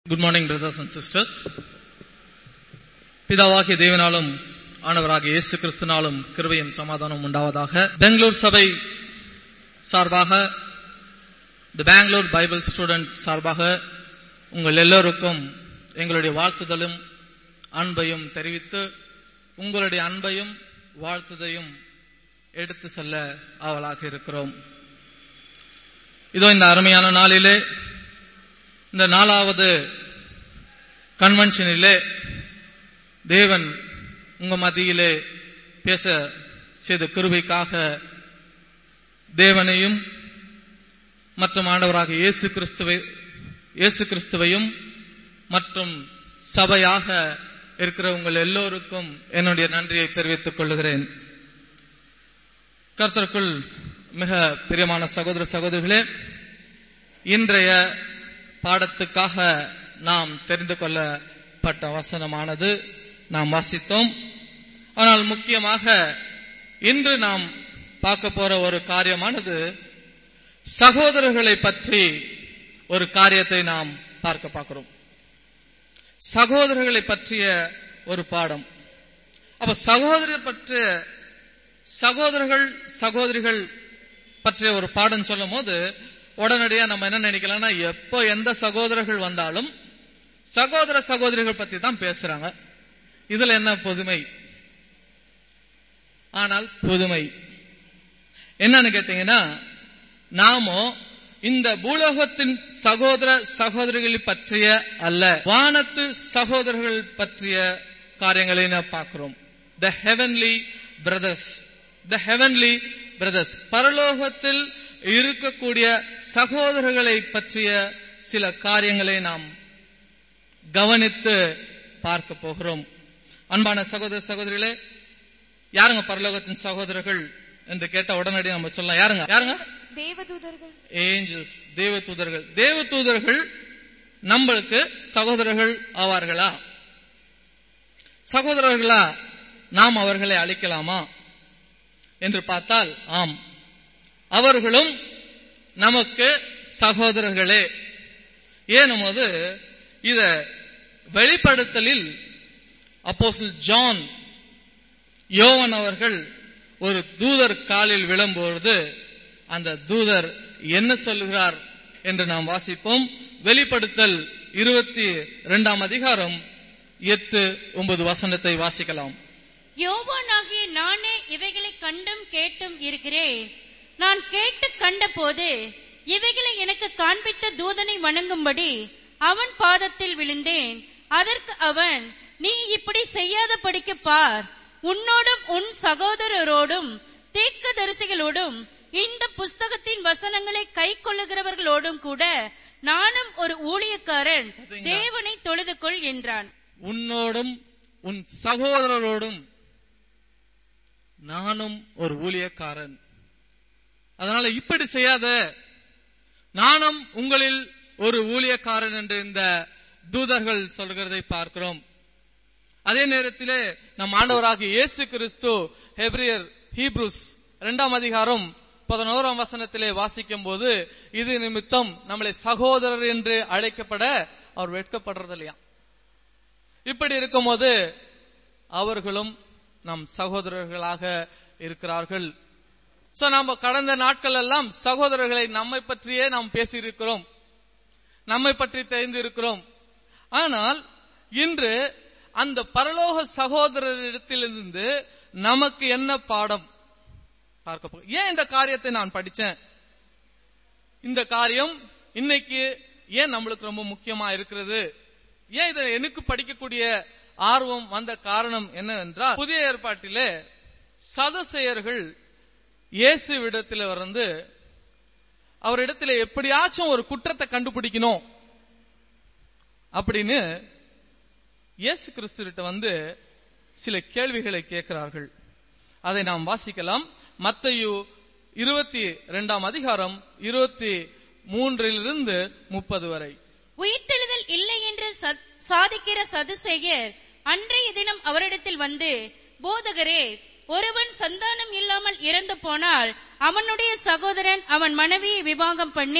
Good morning brothers and sisters பிதாவாகிய தேவனாலும் ஆனவராகிய இயேசு கிறிஸ்துனாலும் கிருபையும் சமாதானம் உண்டாவதாக பெங்களூர் சபை சார்பாக தி பெங்களூர் பைபிள் ஸ்டூடெண்ட் சார்பாக உங்கள் எல்லோருக்கும் எங்களுடைய வாழ்த்துதலும் அன்பையும் தெரிவித்து உங்களுடைய அன்பையும் வாழ்த்துதையும் எடுத்து செல்ல ஆவலாக இருக்கிறோம் இதோ இந்த அருமையான நாளிலே இந்த நாலாவது கன்வென்ஷனிலே தேவன் உங்க மத்தியிலே பேச செய்த கிருபைக்காக தேவனையும் மற்றும் ஆண்டவராக இயேசு கிறிஸ்துவை இயேசு கிறிஸ்துவையும் மற்றும் சபையாக இருக்கிற உங்கள் எல்லோருக்கும் என்னுடைய நன்றியை தெரிவித்துக் கொள்கிறேன் கர்த்தருக்குள் மிக பிரியமான சகோதர சகோதரிகளே இன்றைய பாடத்துக்காக நாம் தெரிந்து கொள்ளப்பட்ட வசனமானது நாம் வாசித்தோம் ஆனால் முக்கியமாக இன்று நாம் பார்க்க போற ஒரு காரியமானது சகோதரர்களை பற்றி ஒரு காரியத்தை நாம் பார்க்க பார்க்கிறோம் சகோதரர்களை பற்றிய ஒரு பாடம் அப்ப சகோதரர் பற்றிய சகோதரர்கள் சகோதரிகள் பற்றிய ஒரு பாடம் சொல்லும் போது உடனடியா நம்ம என்ன நினைக்கலாம்னா எப்போ எந்த சகோதரர்கள் வந்தாலும் சகோதர சகோதரிகள் பத்தி தான் பேசுறாங்க இதுல என்ன புதுமை ஆனால் புதுமை என்னன்னு கேட்டீங்கன்னா நாமோ இந்த பூலோகத்தின் சகோதர சகோதரிகளை பற்றிய அல்ல வானத்து சகோதரர்கள் பற்றிய காரியங்களை நாம் பார்க்கிறோம் the heavenly brothers the heavenly brothers பரலோகத்தில் இருக்கக்கூடிய சகோதரர்களை பற்றிய சில காரியங்களை நாம் கவனித்து பார்க்க போகிறோம் அன்பான சகோதர சகோதரிகளே யாருங்க பரலோகத்தின் சகோதரர்கள் என்று கேட்ட உடனடி நம்ம சொல்லலாம் யாருங்க யாருங்க தேவதூதர்கள் ஏஞ்சல்ஸ் தேவ தூதர்கள் தேவ தூதர்கள் நம்மளுக்கு சகோதரர்கள் ஆவார்களா சகோதரர்களா நாம் அவர்களை அழைக்கலாமா என்று பார்த்தால் ஆம் அவர்களும் நமக்கு சகோதரர்களே ஏனும்போது இத வெளிப்படுத்தலில் அப்போசில் ஜான் யோவன் அவர்கள் ஒரு தூதர் காலில் விழும்பொழுது அந்த தூதர் என்ன சொல்லுகிறார் என்று நாம் வாசிப்போம் வெளிப்படுத்தல் இருபத்தி இரண்டாம் அதிகாரம் எட்டு ஒன்பது வசனத்தை வாசிக்கலாம் யோவானாகிய நானே இவைகளை கண்டும் கேட்டும் இருக்கிறேன் நான் கேட்டு கண்டபோது இவைகளை எனக்கு காண்பித்த தூதனை வணங்கும்படி அவன் பாதத்தில் விழுந்தேன் அதற்கு அவன் நீ இப்படி செய்யாத படிக்க பார் உன்னோடும் உன் சகோதரரோடும் தீர்க்கதரிசிகளோடும் இந்த புஸ்தகத்தின் வசனங்களை கை கொள்ளுகிறவர்களோடும் கூட நானும் ஒரு ஊழியக்காரன் தேவனை தொழுது கொள் என்றான் உன்னோடும் உன் சகோதரரோடும் நானும் ஒரு ஊழியக்காரன் அதனால இப்படி செய்யாத நானும் உங்களில் ஒரு ஊழியக்காரன் என்று இந்த தூதர்கள் சொல்கிறதை பார்க்கிறோம் அதே நேரத்திலே நம் ஆண்டவராக இயேசு கிறிஸ்து ஹெப்ரியர் ஹீப்ரூஸ் இரண்டாம் அதிகாரம் பதினோராம் வசனத்திலே வாசிக்கும் போது இது நிமித்தம் நம்மளை சகோதரர் என்று அழைக்கப்பட அவர் வெட்கப்படுறது இல்லையா இப்படி இருக்கும்போது அவர்களும் நம் சகோதரர்களாக இருக்கிறார்கள் சோ நம்ம கடந்த நாட்கள் எல்லாம் சகோதரர்களை நம்மை பற்றியே நாம் பேசியிருக்கிறோம் நம்மை பற்றி தெரிந்து இருக்கிறோம் ஆனால் இன்று அந்த பரலோக சகோதரரிடத்திலிருந்து நமக்கு என்ன பாடம் பார்க்க போ ஏன் இந்த காரியத்தை நான் படிச்சேன் இந்த காரியம் இன்னைக்கு ஏன் நம்மளுக்கு ரொம்ப முக்கியமா இருக்கிறது ஏன் இதை எனக்கு படிக்கக்கூடிய ஆர்வம் வந்த காரணம் என்னவென்றால் புதிய ஏற்பாட்டிலே சதசெயர்கள் இயேசுவிடத்தில் வந்து அவரிடத்துல எப்படியாச்சும் ஒரு குற்றத்தை கண்டுபிடிக்கணும் அப்படின்னு இயேசு கிறிஸ்துவிட்ட வந்து சில கேள்விகளை கேட்கிறார்கள் அதை நாம் வாசிக்கலாம் மத்தையு இருபத்தி இரண்டாம் அதிகாரம் இருபத்தி மூன்றிலிருந்து முப்பது வரை உயிர்த்தெழுதல் இல்லை என்று சத்- சாதிக்கிற சதுசேயர் அன்றைய தினம் அவரிடத்தில் வந்து போதகரே ஒருவன் சந்தானம் இல்லாமல் இறந்து போனால் அவனுடைய சகோதரன் அவன் மனைவியை விவாகம் பண்ணி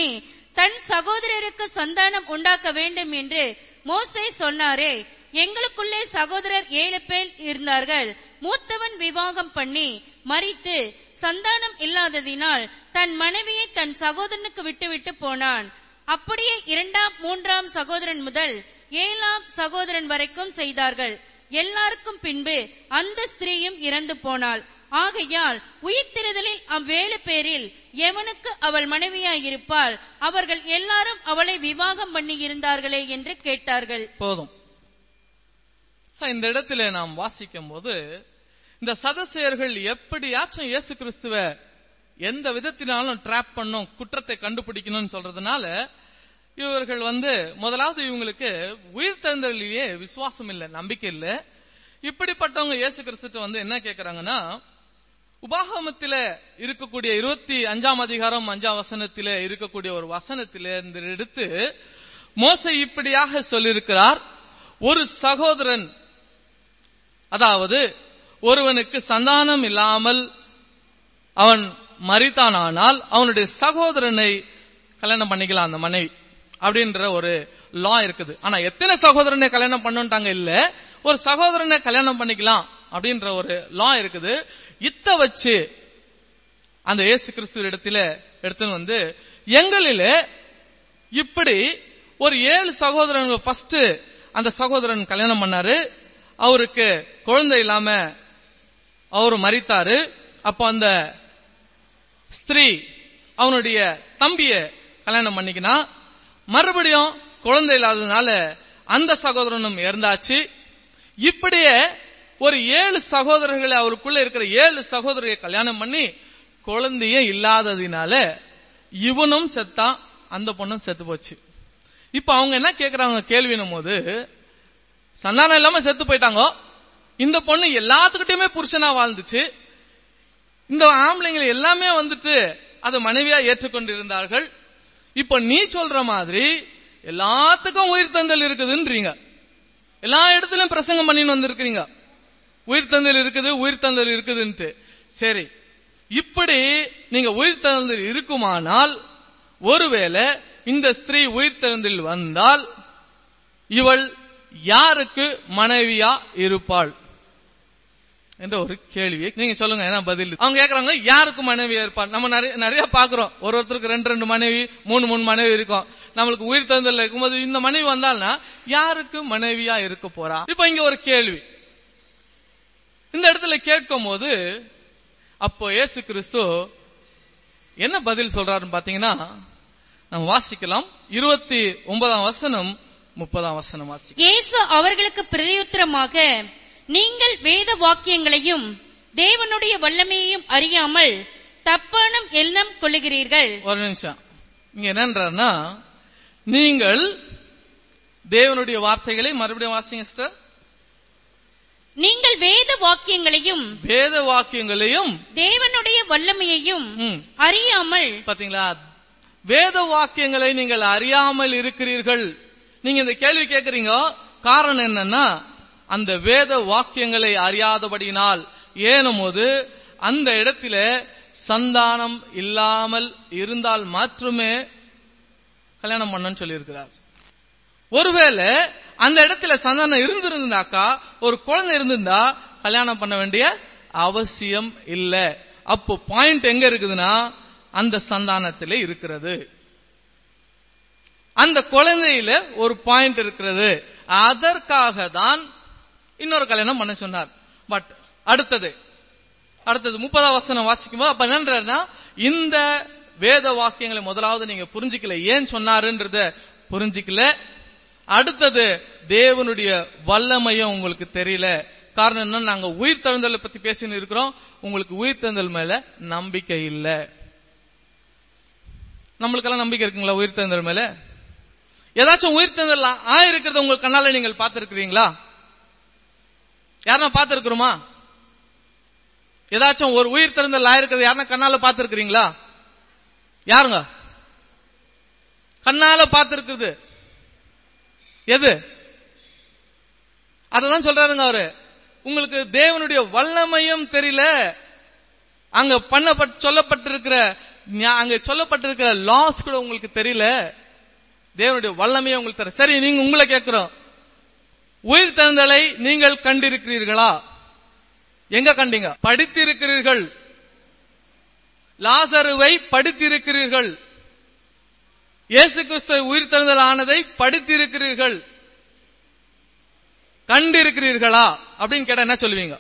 தன் சகோதரருக்கு சந்தானம் உண்டாக்க வேண்டும் என்று மோசே சொன்னாரே எங்களுக்குள்ளே சகோதரர் ஏழு பேர் இருந்தார்கள் மூத்தவன் விவாகம் பண்ணி மரித்து சந்தானம் இல்லாததினால் தன் மனைவியை தன் சகோதரனுக்கு விட்டுவிட்டு போனான் அப்படியே இரண்டாம் மூன்றாம் சகோதரன் முதல் ஏழாம் சகோதரன் வரைக்கும் செய்தார்கள் எல்லாருக்கும் பின்பு அந்த ஸ்திரீயும் இறந்து போனாள் ஆகையால் உயிர்த்தெழுதலில் அவ்வேழு பேரில் எவனுக்கு அவள் மனைவியாயிருப்பாள் அவர்கள் எல்லாரும் அவளை விவாகம் பண்ணி இருந்தார்களே என்று கேட்டார்கள் போதும் So, இந்த இடத்துல நாம் வாசிக்கும் போது இந்த சதசேயர்கள் எப்படியாச்சும் இயேசு கிறிஸ்துவ எந்த விதத்தினாலும் ட்ராப் பண்ணும் குற்றத்தை கண்டுபிடிக்கணும்னு சொல்றதுனால இவர்கள் வந்து முதலாவது இவங்களுக்கு உயிர்த்தெழுந்தலிலேயே விசுவாசம் இல்லை நம்பிக்கை இல்லை இப்படிப்பட்டவங்க இயேசு கிறிஸ்துட்ட வந்து என்ன கேக்குறாங்கன்னா உபாகமத்தில இருக்கக்கூடிய இருபத்தி அஞ்சாம் அதிகாரம் அஞ்சாம் வசனத்தில இருக்கக்கூடிய ஒரு வசனத்தில இருந்து எடுத்து மோசை இப்படியாக சொல்லியிருக்கிறார் ஒரு சகோதரன் அதாவது ஒருவனுக்கு சந்தானம் இல்லாமல் அவன் மரித்தானானால் அவனுடைய சகோதரனை கல்யாணம் பண்ணிக்கலாம் அந்த மனைவி அப்படின்ற ஒரு லா இருக்குது ஆனா எத்தனை சகோதரனை கல்யாணம் பண்ணுட்டாங்க இல்ல ஒரு சகோதரனை கல்யாணம் பண்ணிக்கலாம் அப்படின்ற ஒரு லா இருக்குது இத்த வச்சு அந்த இயேசு கிறிஸ்துவ இடத்துல எடுத்துன்னு வந்து எங்களில இப்படி ஒரு ஏழு சகோதரன் ஃபர்ஸ்ட் அந்த சகோதரன் கல்யாணம் பண்ணாரு அவருக்கு குழந்தை இல்லாம அவரு மரித்தாரு அப்போ அந்த ஸ்திரீ அவனுடைய தம்பிய கல்யாணம் பண்ணிக்கினா மறுபடியும் குழந்தை இல்லாததுனால அந்த சகோதரனும் இறந்தாச்சு இப்படியே ஒரு ஏழு சகோதரர்களை அவருக்குள்ள இருக்கிற ஏழு சகோதரியை கல்யாணம் பண்ணி குழந்தையே இல்லாததினால இவனும் செத்தான் அந்த பொண்ணும் செத்து போச்சு இப்ப அவங்க என்ன கேக்குறாங்க கேள்வினும் போது சந்தானம் இல்லாம செத்து போயிட்டாங்க இந்த பொண்ணு எல்லாத்துக்கிட்டயுமே புருஷனா வாழ்ந்துச்சு இந்த ஆம்பளைங்க எல்லாமே வந்துட்டு அது மனைவியா ஏற்றுக்கொண்டு இருந்தார்கள் இப்ப நீ சொல்ற மாதிரி எல்லாத்துக்கும் உயிர்த்தந்தல் இருக்குதுன்றீங்க எல்லா இடத்துலயும் பிரசங்கம் பண்ணின்னு வந்திருக்கிறீங்க உயிர்த்தந்தல் இருக்குது உயிர்த்தந்தல் இருக்குதுன்ட்டு சரி இப்படி நீங்க உயிர்த்தந்தல் இருக்குமானால் ஒருவேளை இந்த ஸ்திரீ உயிர்த்தெழுந்தில் வந்தால் இவள் யாருக்கு மனைவியா இருப்பாள் என்ற ஒரு கேள்வி நீங்க சொல்லுங்க என்ன பதில் அவங்க கேக்குறாங்க யாருக்கு மனைவியா இருப்பாள் நம்ம நிறைய நிறைய பாக்குறோம் ஒரு ஒருத்தருக்கு ரெண்டு ரெண்டு மனைவி மூணு மூணு மனைவி இருக்கும் நம்மளுக்கு உயிர் தந்தல் இருக்கும்போது இந்த மனைவி வந்தால்னா யாருக்கு மனைவியா இருக்க போறா இப்ப இங்க ஒரு கேள்வி இந்த இடத்துல கேட்கும் போது அப்போ இயேசு கிறிஸ்து என்ன பதில் சொல்றாருன்னு பாத்தீங்கன்னா நம்ம வாசிக்கலாம் இருபத்தி ஒன்பதாம் வசனம் முப்பதாம் வசனம் வாசிக்கலாம் இயேசு அவர்களுக்கு பிரதியுத்தரமாக நீங்கள் வேத வாக்கியங்களையும் தேவனுடைய வல்லமையையும் அறியாமல் தப்பான எண்ணம் கொள்ளுகிறீர்கள் ஒரு நிமிஷம் இங்க என்னன்றாருன்னா நீங்கள் தேவனுடைய வார்த்தைகளை மறுபடியும் வாசிங்க சிஸ்டர் நீங்கள் வேத வாக்கியங்களையும் வேத வாக்கியங்களையும் தேவனுடைய வல்லமையையும் ம், அறியாமல் பாத்தீங்களா வேத வாக்கியங்களை நீங்கள் அறியாமல் இருக்கிறீர்கள் நீங்க இந்த கேள்வி கேக்குறீங்க காரணம் என்னன்னா அந்த வேத வாக்கியங்களை அறியாதபடியினால் ஏனும்போது அந்த இடத்துல சந்தானம் இல்லாமல் இருந்தால் மட்டுமே கல்யாணம் பண்ணன்னு சொல்லியிருக்கிறார் ஒருவேளை அந்த இடத்துல சந்தானம் இருந்திருந்தாக்கா ஒரு குழந்தை இருந்திருந்தா கல்யாணம் பண்ண வேண்டிய அவசியம் இல்ல அப்போ பாயிண்ட் எங்க இருக்குதுன்னா அந்த சந்தானத்திலே இருக்கிறது அந்த குழந்தையில ஒரு பாயிண்ட் இருக்கிறது அதற்காக தான் இன்னொரு கல்யாணம் பண்ண சொன்னார் பட் அடுத்தது அடுத்தது முப்பதாம் வசனம் வாசிக்கும் போது அப்ப என்னன்றா இந்த வேத வாக்கியங்களை முதலாவது நீங்க புரிஞ்சுக்கல ஏன் சொன்னாருன்றத புரிஞ்சுக்கல அடுத்தது தேவனுடைய வல்லமையும் உங்களுக்கு தெரியல காரணம் என்ன நாங்க உயிர் தழுந்தலை பத்தி பேசின்னு இருக்கிறோம் உங்களுக்கு உயிர் தழுந்தல் மேல நம்பிக்கை இல்ல நம்மளுக்கெல்லாம் நம்பிக்கை இருக்குங்களா உயிர் தழுந்தல் மேல ஏதாச்சும் உயிர் தழுந்தல் ஆயிருக்கிறத உங்க கண்ணால நீங்கள் பார்த்திருக்கிறீங்களா யாருன்னா பார்த்திருக்கிறோமா ஏதாச்சும் ஒரு உயிர் திறந்தல் ஆயிருக்கிறது யாருன்னா கண்ணால பார்த்திருக்கிறீங்களா யாருங்க கண்ணால பார்த்திருக்கிறது எது அததான் சொல்றாருங்க அவரு உங்களுக்கு தேவனுடைய வல்லமையும் தெரியல அங்க பண்ணப்பட் சொல்லப்பட்டிருக்கிற ஞா- அங்க சொல்லப்பட்டிருக்கிற லாஸ் கூட உங்களுக்கு தெரியல தேவனுடைய வல்லமையை உங்களுக்கு தர சரி நீங்க உங்களை கேட்கிறோம் உயிர் தந்தலை நீங்கள் கண்டிருக்கிறீர்களா எங்க கண்டீங்க படித்திருக்கிறீர்கள் லாசருவை படித்திருக்கிறீர்கள் இயேசு கிறிஸ்து உயிர் தந்தல் ஆனதை படித்திருக்கிறீர்கள் கண்டிருக்கிறீர்களா அப்படின்னு கேட்டா என்ன சொல்லுவீங்க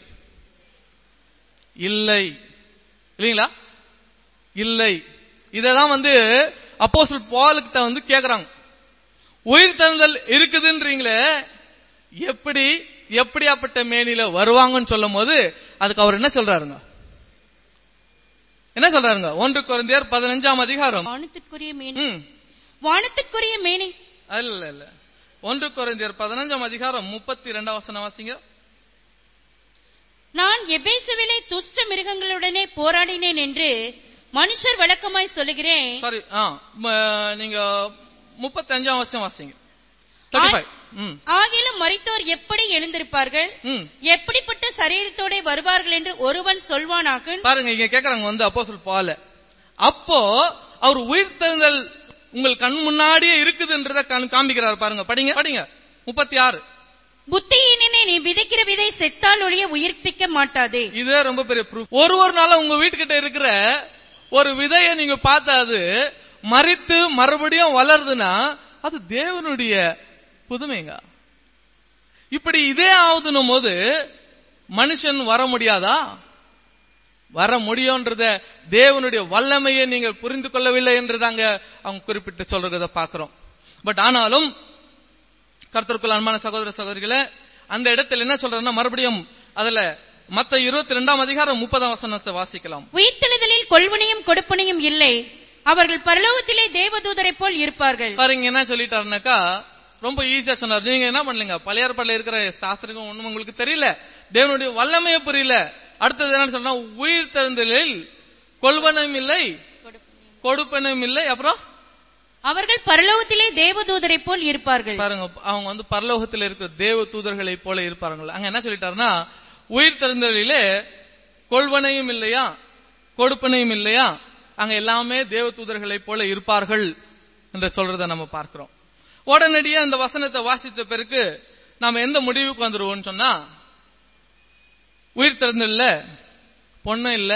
இல்லை இல்லீங்களா இல்லை இததான் வந்து அப்போஸ்தலர் பாலுக்கிட்ட வந்து கேக்குறாங்க உயிர் தழுதல் இருக்குதுன்றீங்களே எப்படி எப்படியாப்பட்ட மேனில வருவாங்கன்னு சொல்லும் போது அதுக்கு அவர் என்ன சொல்றாருங்க என்ன சொல்றாருங்க ஒன்று குழந்தையர் பதினஞ்சாம் அதிகாரம் வானத்திற்குரிய மேனி ம், வானத்திற்குரிய மேனி இல்ல இல்ல ஒன்று குழந்தையர் பதினஞ்சாம் அதிகாரம் முப்பத்தி ரெண்டாம் வசனம் வாசிங்க நான் எபேசுவிலே துஷ்ட மிருகங்களுடனே போராடினேன் என்று மனுஷர் வழக்கமாய் சொல்லுகிறேன் சாரி ஆ ம- நீங்க முப்பத்தி அஞ்சாம் வருஷம் வாசிங்க தேர்ட்டி ஃபைவ் ம் ஆகிலும் மரித்தோர் எப்படி எழுந்திருப்பார்கள் ம் எப்படிப்பட்ட சரீரத்தோட வருவார்கள் என்று ஒருவன் சொல்வானாக பாருங்க இங்க கேக்குறாங்க வந்து அப்போ சொல் பால அப்போ அவர் உயிர் தெழுதல் உங்கள் கண் முன்னாடியே இருக்குதுன்றத கண் காமிக்கிறார் பாருங்க படிங்க படிங்க முப்பத்தி ஆறு புத்தியினே நீ விதைக்கிற விதை செத்தால் ஒழிய உயிர்ப்பிக்க மாட்டாதே இதே ரொம்ப பெரிய ப்ரூஃப் ஒரு ஒரு நாளும் உங்க வீட்டுக்கிட்ட இருக்கிற ஒரு விதையை நீங்க பார்த்தா அது மறித்து மறுபடியும் வளருதுன்னா அது தேவனுடைய புதுமைங்க இப்படி இதே ஆகுதுன்னும் போது மனுஷன் வர முடியாதா வர முடியும்ன்றத தேவனுடைய வல்லமையை நீங்கள் புரிந்து கொள்ளவில்லை என்றதாங்க அவங்க குறிப்பிட்டு சொல்றத பாக்குறோம் பட் ஆனாலும் கர்த்தருக்குள் அன்பான சகோதர சகோதரிகளே அந்த இடத்துல என்ன சொல்றேன்னா மறுபடியும் அதுல மத்த இருபத்தி ரெண்டாம் அதிகாரம் முப்பதாம் வசனத்தை வாசிக்கலாம் உயிர்த்தெழுதலில் கொள்வனையும் கொடுப்பனையும் இல்லை அவர்கள் பரலோகத்திலே தேவதூதரைப் போல் இருப்பார்கள் பாருங்க என்ன சொல்லிட்டாருனாக்கா ரொம்ப ஈஸியா சொன்னார் நீங்க என்ன பண்ணலீங்க பழைய ஏற்பாடுல இருக்கிற சாஸ்திரங்கள் ஒண்ணும் உங்களுக்கு தெரியல தேவனுடைய வல்லமையே புரியல அடுத்தது என்ன சொன்னா உயிர் தெழுந்தலில் கொள்வனும் இல்லை கொடுப்பனும் இல்லை அப்புறம் அவர்கள் பரலோகத்திலே தேவதூதரைப் போல் இருப்பார்கள் பாருங்க அவங்க வந்து பரலோகத்தில் இருக்கிற தேவ தூதர்களை போல இருப்பார்கள் அங்க என்ன சொல்லிட்டாருன்னா உயிர் தெரிந்தலிலே கொள்வனையும் இல்லையா கொடுப்பனையும் இல்லையா அங்க எல்லாமே தேவ தூதர்களை போல இருப்பார்கள் என்று சொல்றத நம்ம பார்க்கிறோம் உடனடியே அந்த வசனத்தை வாசித்த பிறகு நாம எந்த முடிவுக்கு வந்துருவோம்னு சொன்னா உயிர் திறந்தல்ல பொண்ணும் இல்ல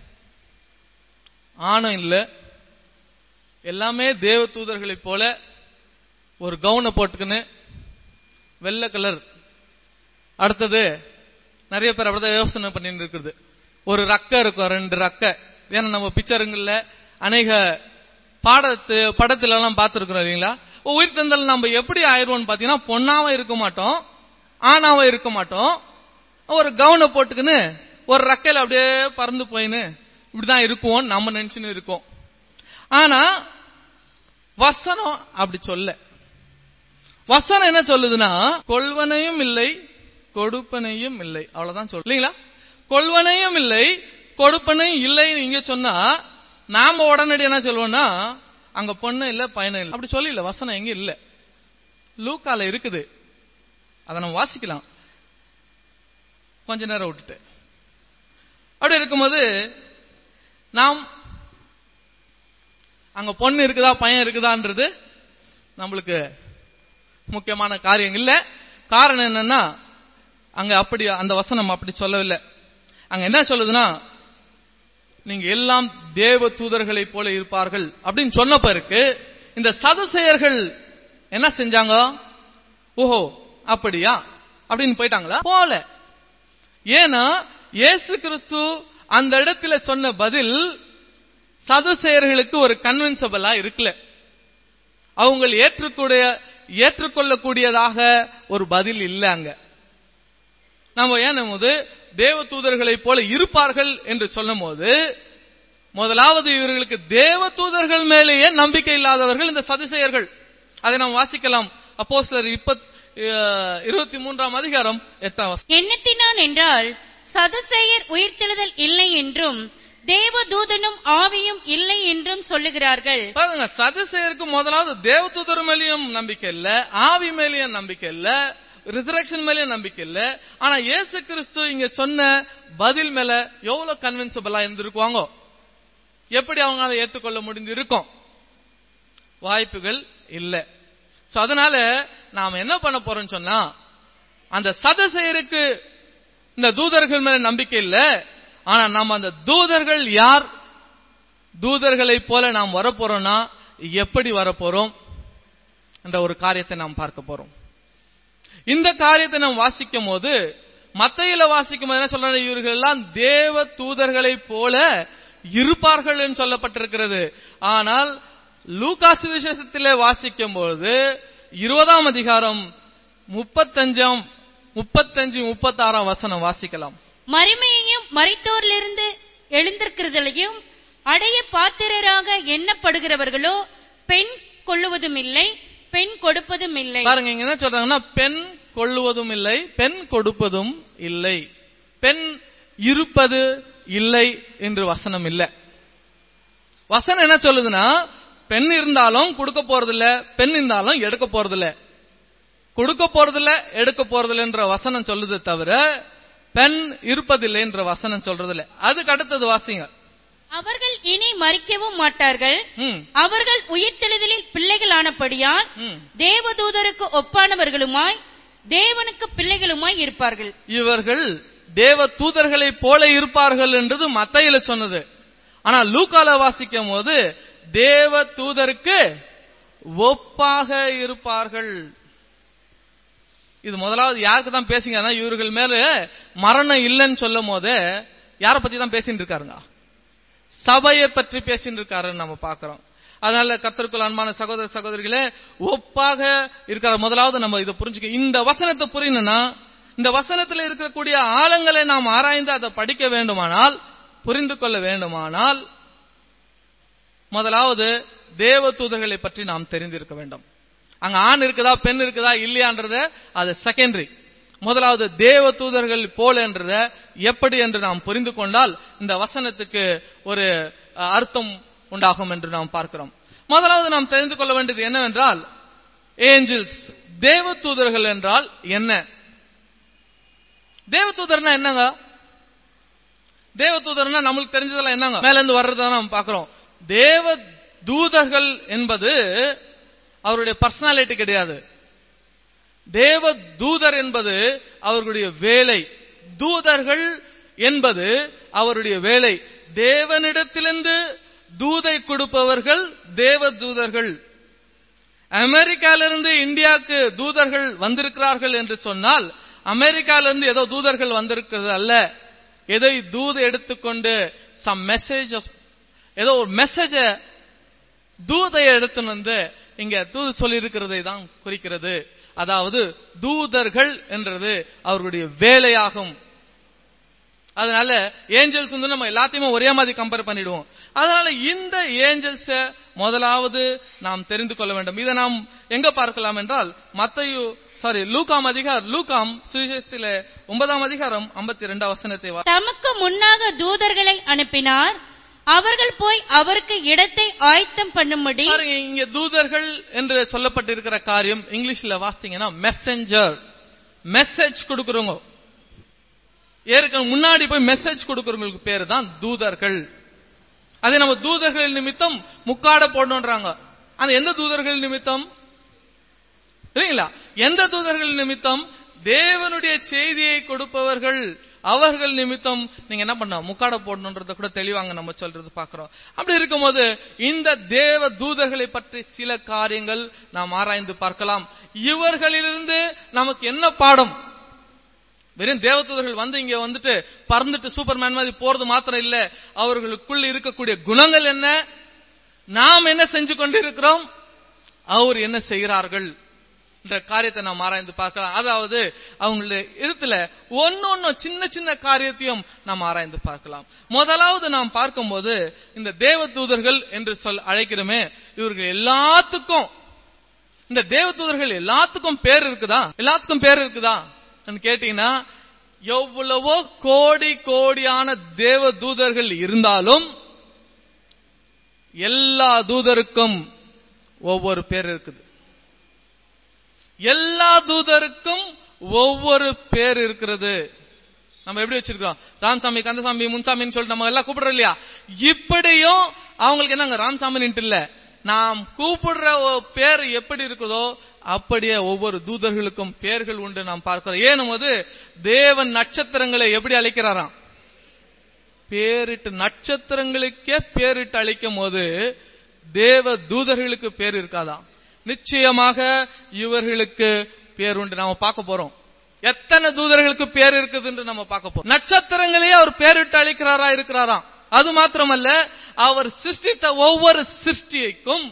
ஆணும் இல்ல எல்லாமே தேவ தூதர்களைப் போல ஒரு கவுனை போட்டுக்கின்னு வெள்ளை கலர் அடுத்தது நிறைய பேர் அப்படிதான் யோசனை பண்ணிட்டு இருக்குது ஒரு ரக்க இருக்கும் ரெண்டு ரக்க ஏன்னா நம்ம பிக்சருங்கள்ல அநேக பாடத்து படத்துல எல்லாம் பார்த்திருக்கிறோம் இல்லைங்களா உயிர் தந்தல் நம்ம எப்படி ஆயிடுவோம்னு பாத்தீங்கன்னா பொண்ணாவும் இருக்க மாட்டோம் ஆணாவும் இருக்க மாட்டோம் ஒரு கவுனை போட்டுக்கின்னு ஒரு ரக்கையில அப்படியே பறந்து போயின்னு இப்படிதான் இருக்குவோம் நம்ம நினைச்சுன்னு இருக்கோம் ஆனா வசனம் அப்படி சொல்ல வசனம் என்ன சொல்லுதுன்னா கொள்வனையும் இல்லை கொடுப்பனையும் இல்லை அவ்வளவுதான் சொல்லு இல்லைங்களா கொள்வனையும் இல்லை கொடுப்பனையும் இல்லைன்னு இங்க சொன்னா நாம உடனடி என்ன சொல்லுவோம்னா அங்க பொண்ணு இல்ல பையனும் இல்ல அப்படி சொல்லல வசனம் எங்க இல்ல லூக்கால இருக்குது அதை நம்ம வாசிக்கலாம் கொஞ்ச நேரம் விட்டுட்டு அப்படி இருக்கும்போது நாம் அங்க பொண்ணு இருக்குதா பையன் இருக்குதான்றது நம்மளுக்கு முக்கியமான காரியம் இல்ல காரணம் என்னன்னா அங்க அப்படி அந்த வசனம் அப்படி சொல்லவில்லை அங்க என்ன சொல்லுதுன்னா நீங்க எல்லாம் தேவ தூதர்களைப் போல இருப்பார்கள் அப்படின்னு சொன்ன பிறகு இந்த சதுசெயர்கள் என்ன செஞ்சாங்க ஓஹோ அப்படியா அப்படின்னு போயிட்டாங்களா போல ஏன்னா இயேசு கிறிஸ்து அந்த இடத்துல சொன்ன பதில் சதுசெயர்களுக்கு ஒரு கன்வின்சபிளா இருக்கல அவங்க ஏற்றுக்கூடிய ஏற்றுக்கொள்ளக்கூடியதாக ஒரு பதில் இல்ல அங்க நம்ம ஏன் போது தேவ தூதர்களைப் போல இருப்பார்கள் என்று சொல்லும் போது முதலாவது இவர்களுக்கு தேவ தூதர்கள் மேலேயே நம்பிக்கை இல்லாதவர்கள் இந்த சதிசெயர்கள் அதை நாம் வாசிக்கலாம் அப்போ சிலர் இருபத்தி மூன்றாம் அதிகாரம் எட்டாம் வசனம். எண்ணத்தினான் என்றால் சதுசேயர் உயிர்த்தெழுதல் இல்லை என்றும் தேவதூதனும் ஆவியும் இல்லை என்றும் சொல்லுகிறார்கள் பாருங்க சதுசேயருக்கு முதலாவது தேவதூதர் மேலேயும் நம்பிக்கை இல்ல ஆவி மேலேயும் நம்பிக்கை இல்ல ரிசரக்ஷன் மேலேயும் நம்பிக்கை இல்ல ஆனா இயேசு கிறிஸ்து இங்க சொன்ன பதில் மேல எவ்வளவு கன்வின்சபிளா இருந்திருக்குவாங்க எப்படி அவங்களால ஏற்றுக்கொள்ள முடிந்து இருக்கும் வாய்ப்புகள் இல்லை சோ அதனால நாம என்ன பண்ண போறோம் சொன்னா அந்த சதசெயருக்கு இந்த தூதர்கள் மேல நம்பிக்கை இல்ல ஆனா நம்ம அந்த தூதர்கள் யார் தூதர்களை போல நாம் வரப்போறோம்னா எப்படி வரப்போறோம் என்ற ஒரு காரியத்தை நாம் பார்க்க போறோம் இந்த காரியத்தை நாம் வாசிக்கும் போது மத்தையில வாசிக்கும் போது என்ன சொல்றாங்க இவர்கள் எல்லாம் தேவ தூதர்களை போல இருப்பார்கள் என்று சொல்லப்பட்டிருக்கிறது ஆனால் லூகாசு விசேஷத்திலே வாசிக்கும் பொழுது இருபதாம் அதிகாரம் முப்பத்தஞ்சாம் முப்பத்தஞ்சு முப்பத்தாறாம் வசனம் வாசிக்கலாம் மறுமையையும் மறைத்தோரிலிருந்து எழுந்திருக்கிறதையும் அடைய பாத்திரராக எண்ணப்படுகிறவர்களோ பெண் கொள்ளுவதும் இல்லை பெண் கொடுப்பதும் இல்லை பாருங்க இங்க என்ன சொல்றாங்கன்னா பெண் கொள்ளுவதும் இல்லை பெண் கொடுப்பதும் இல்லை பெண் இருப்பது இல்லை என்று வசனம் இல்லை வசனம் என்ன சொல்லுதுன்னா பெண் இருந்தாலும் கொடுக்க போறதில்ல பெண் இருந்தாலும் எடுக்க போறதில்ல கொடுக்க போறதில்ல எடுக்க போறதில்லைன்ற வசனம் சொல்லுது தவிர பெண் இருப்பதில்லை என்ற வசனம் சொல்றதில்ல அதுக்கு அடுத்தது வாசிங்க அவர்கள் இனி மறிக்கவும் மாட்டார்கள் ம் அவர்கள் உயிர்த்தெழுதலில் பிள்ளைகளானபடியால் ம் தேவதூதருக்கு ஒப்பானவர்களுமாய் தேவனுக்கு பிள்ளைகளுமாய் இருப்பார்கள் இவர்கள் தேவ தூதர்களை போல இருப்பார்கள் என்றது மத்தையில சொன்னது ஆனா லூக்கால வாசிக்கும் போது தேவ தூதருக்கு ஒப்பாக இருப்பார்கள் இது முதலாவது யாருக்கு தான் பேசுங்கன்னா இவர்கள் மேல மரணம் இல்லைன்னு சொல்லும் போது யார பத்தி தான் பேசிட்டு இருக்காருங்க சபையை பற்றி பேசிட்டு இருக்காருன்னு நம்ம பாக்குறோம் அதனால கத்தருக்குள் அன்பான சகோதர சகோதரிகளே ஒப்பாக இருக்கிற முதலாவது நம்ம இதை புரிஞ்சுக்க இந்த வசனத்தை புரியணும்னா இந்த வசனத்தில் இருக்கக்கூடிய ஆழங்களை நாம் ஆராய்ந்து அதை படிக்க வேண்டுமானால் புரிந்து கொள்ள வேண்டுமானால் முதலாவது தேவ தூதர்களை பற்றி நாம் தெரிந்திருக்க வேண்டும் அங்க ஆண் இருக்குதா பெண் இருக்குதா இல்லையான்றத அது செகண்டரி முதலாவது தேவ தூதர்கள் போல என்றத எப்படி என்று நாம் புரிந்து கொண்டால் இந்த வசனத்துக்கு ஒரு அஹ், அர்த்தம் உண்டாகும் என்று நாம் பார்க்கிறோம் முதலாவது நாம் தெரிந்து கொள்ள வேண்டியது என்னவென்றால் ஏஞ்சல்ஸ் தேவ தூதர்கள் என்றால் என்ன தேவ தூதர்னா என்னங்க தேவ தூதர்னா நம்மளுக்கு தெரிஞ்சதெல்லாம் என்னங்க மேல இருந்து வர்றதை நம்ம பாக்குறோம் தேவ தூதர்கள் என்பது அவருடைய பர்சனாலிட்டி கிடையாது தேவ தூதர் என்பது அவர்களுடைய வேலை தூதர்கள் என்பது அவருடைய வேலை தேவனிடத்திலிருந்து தூதை கொடுப்பவர்கள் தேவ தூதர்கள் அமெரிக்காவிலிருந்து இந்தியாவுக்கு தூதர்கள் வந்திருக்கிறார்கள் என்று சொன்னால் அமெரிக்காவிலிருந்து ஏதோ தூதர்கள் வந்திருக்கிறது அல்ல ஏதோ தூது எடுத்துக்கொண்டு சம் மெசேஜ் ஏதோ ஒரு மெசேஜ தூதை எடுத்துன்னு வந்து இங்க தூது சொல்லி இருக்கிறதை தான் குறிக்கிறது அதாவது தூதர்கள் என்றது அவர்களுடைய வேலையாகும் அதனால ஏஞ்சல்ஸ் வந்து நம்ம எல்லாத்தையுமே ஒரே மாதிரி கம்பேர் பண்ணிடுவோம் அதனால இந்த ஏஞ்சல்ஸ முதலாவது நாம் தெரிந்து கொள்ள வேண்டும் இதை நாம் எங்க பார்க்கலாம் என்றால் மத்தையு சாரி லூகாம் அதிகார் லூகாம் சுவிசேஷத்திலே ஒன்பதாம் அதிகாரம் ஐம்பத்தி இரண்டாம் வசனத்தை வா- தமக்கு முன்னாக தூதர்களை அனுப்பினார் அவர்கள் போய் அவருக்கு இடத்தை ஆயத்தம் பண்ணும்படி பாருங்க இங்க தூதர்கள் என்று சொல்லப்பட்டிருக்கிற காரியம் இங்கிலீஷ்ல வாசித்தீங்கன்னா மெசஞ்சர் மெசேஜ் கொடுக்கறவங்க ஏற்கனவே முன்னாடி போய் மெசேஜ் கொடுக்கறவங்களுக்கு பேரு தான் தூதர்கள் அதே நம்ம தூதர்கள் நிமித்தம் முக்காட போடணுன்றாங்க அந்த எந்த தூதர்கள் நிமித்தம் இல்லைங்களா எந்த தூதர்கள் நிமித்தம் தேவனுடைய செய்தியை கொடுப்பவர்கள் அவர்கள் நிமித்தம் நீங்க என்ன பண்ண முக்காட போடணுன்றத கூட தெளிவாங்க நம்ம சொல்றது பாக்குறோம் அப்படி இருக்கும்போது இந்த தேவ தூதர்களை பற்றி சில காரியங்கள் நாம் ஆராய்ந்து பார்க்கலாம் இவர்களிலிருந்து நமக்கு என்ன பாடம் வெறும் தேவதூதர்கள் வந்து இங்க வந்துட்டு பறந்துட்டு சூப்பர்மேன் மாதிரி போறது மாத்திரம் இல்ல அவர்களுக்குள் இருக்கக்கூடிய குணங்கள் என்ன நாம் என்ன செஞ்சு கொண்டிருக்கிறோம் அவர் என்ன செய்கிறார்கள் என்ற காரியத்தை நாம் ஆராய்ந்து பார்க்கலாம் அதாவது அவங்களுடைய இடத்துல ஒன்னொன்னு சின்ன சின்ன காரியத்தையும் நாம் ஆராய்ந்து பார்க்கலாம் முதலாவது நாம் பார்க்கும்போது இந்த தேவ தூதர்கள் என்று சொல் அழைக்கிறோமே இவர்கள் எல்லாத்துக்கும் இந்த தேவ தூதர்கள் எல்லாத்துக்கும் பேர் இருக்குதா எல்லாத்துக்கும் பேர் இருக்குதா கேட்டீங்கன்னா எவ்வளவோ கோடி கோடியான தேவ தூதர்கள் இருந்தாலும் எல்லா தூதருக்கும் ஒவ்வொரு பேர் இருக்குது எல்லா தூதருக்கும் ஒவ்வொரு பேர் இருக்கிறது நம்ம எப்படி வச்சிருக்கோம் ராமசாமி கந்தசாமி முன்சாமின்னு சொல்லிட்டு நம்ம எல்லாம் கூப்பிடுறோம் இல்லையா இப்படியும் அவங்களுக்கு என்னங்க ராமசாமின்ட்டு இல்ல நாம் கூப்பிடுற ஒ- பேர் எப்படி இருக்குதோ அப்படியே ஒவ்வொரு தூதர்களுக்கும் பேர்கள் உண்டு நாம் பார்க்கிறோம் ஏனும் போது தேவன் நட்சத்திரங்களை எப்படி அழைக்கிறாராம் பேரிட்டு நட்சத்திரங்களுக்கே பேரிட்டு அழைக்கும் போது தேவ தூதர்களுக்கு பேர் இருக்காதா நிச்சயமாக இவர்களுக்கு பேர் உண்டு நாம பார்க்க போறோம் எத்தனை தூதர்களுக்கு பேர் இருக்குதுன்னு நம்ம பார்க்க போறோம் நட்சத்திரங்களையே அவர் பேரிட்டு அழைக்கிறாரா இருக்கிறாராம் அது மாத்திரமல்ல அவர் சிருஷ்டித்த ஒவ்வொரு சிருஷ்டிக்கும்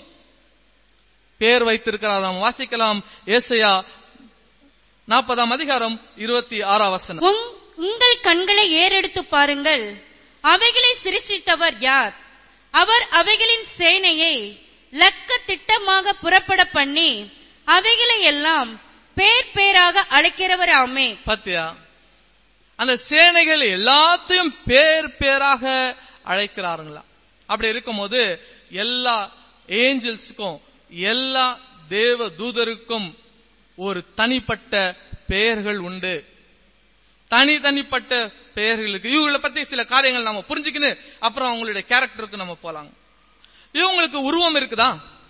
பேர் வைத்திருக்கிறாராம் வாசிக்கலாம் ஏசையா நாற்பதாம் அதிகாரம் இருபத்தி ஆறாம் வசனம் உங்- உங்கள் கண்களை ஏறெடுத்து பாருங்கள் அவைகளை சிருஷ்டித்தவர் யார் அவர் அவைகளின் சேனையை லக்க திட்டமாக புறப்பட பண்ணி அவைகளை எல்லாம் பேர் பேராக அழைக்கிறவராமே பாத்தியா அந்த சேனைகள் எல்லாத்தையும் பேர் பேராக அழைக்கிறாருங்களா அப்படி இருக்கும்போது எல்லா ஏஞ்சல்ஸுக்கும் எல்லா தேவ தூதருக்கும் ஒரு தனிப்பட்ட பெயர்கள் உண்டு தனி தனிப்பட்ட பெயர்களுக்கு இவங்களை பத்தி சில காரியங்கள் நம்ம புரிஞ்சுக்கின்னு அப்புறம் அவங்களுடைய கேரக்டருக்கு நம்ம போலாங்க இவங்களுக்கு உருவம் இருக்குதா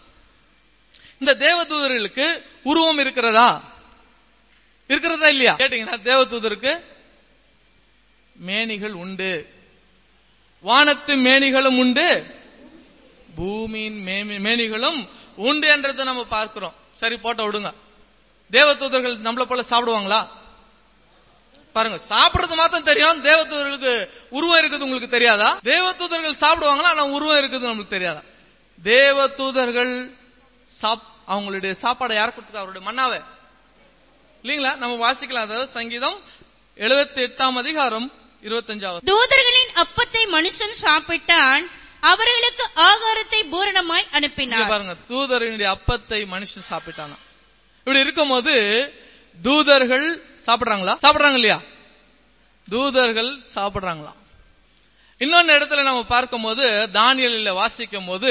இந்த தேவதூதர்களுக்கு உருவம் இருக்கிறதா இருக்கிறதா இல்லையா கேட்டீங்கன்னா தேவதூதருக்கு மேனிகள் உண்டு வானத்து மேனிகளும் உண்டு பூமியின் மேமி- மேனிகளும் உண்டு என்றதை நம்ம பார்க்கிறோம் சரி போட்ட விடுங்க தேவதூதர்கள் நம்மள போல சாப்பிடுவாங்களா பாருங்க சாப்பிடுறது மாத்திரம் தெரியும் தேவதூதர்களுக்கு உருவம் இருக்குது உங்களுக்கு தெரியாதா தேவதூதர்கள் சாப்பிடுவாங்களா ஆனா உருவம் இருக்குது நம்மளுக்கு தெரியாதா தேவதூதர்கள் சாப் அவங்களுடைய சாப்பாடை யார் கொடுத்துருக்கா அவருடைய மன்னாவை இல்லீங்களா நம்ம வாசிக்கலாம் அதாவது சங்கீதம் எழுபத்தி எட்டாம் அதிகாரம் இருபத்தஞ்சாவது தூதர்களின் அப்பத்தை மனுஷன் சாப்பிட்டான் அவர்களுக்கு ஆகாரத்தை பூரணமாய் இங்க அனுப்பினார் பாருங்க தூதர்களுடைய அப்பத்தை மனுஷன் சாப்பிட்டானா இப்படி இருக்கும்போது தூதர்கள் சாப்பிடுறாங்களா சாப்பிடுறாங்க இல்லையா தூதர்கள் சாப்பிடுறாங்களா இன்னொன்னு இடத்துல நம்ம பார்க்கும்போது தானியலில் வாசிக்கும் போது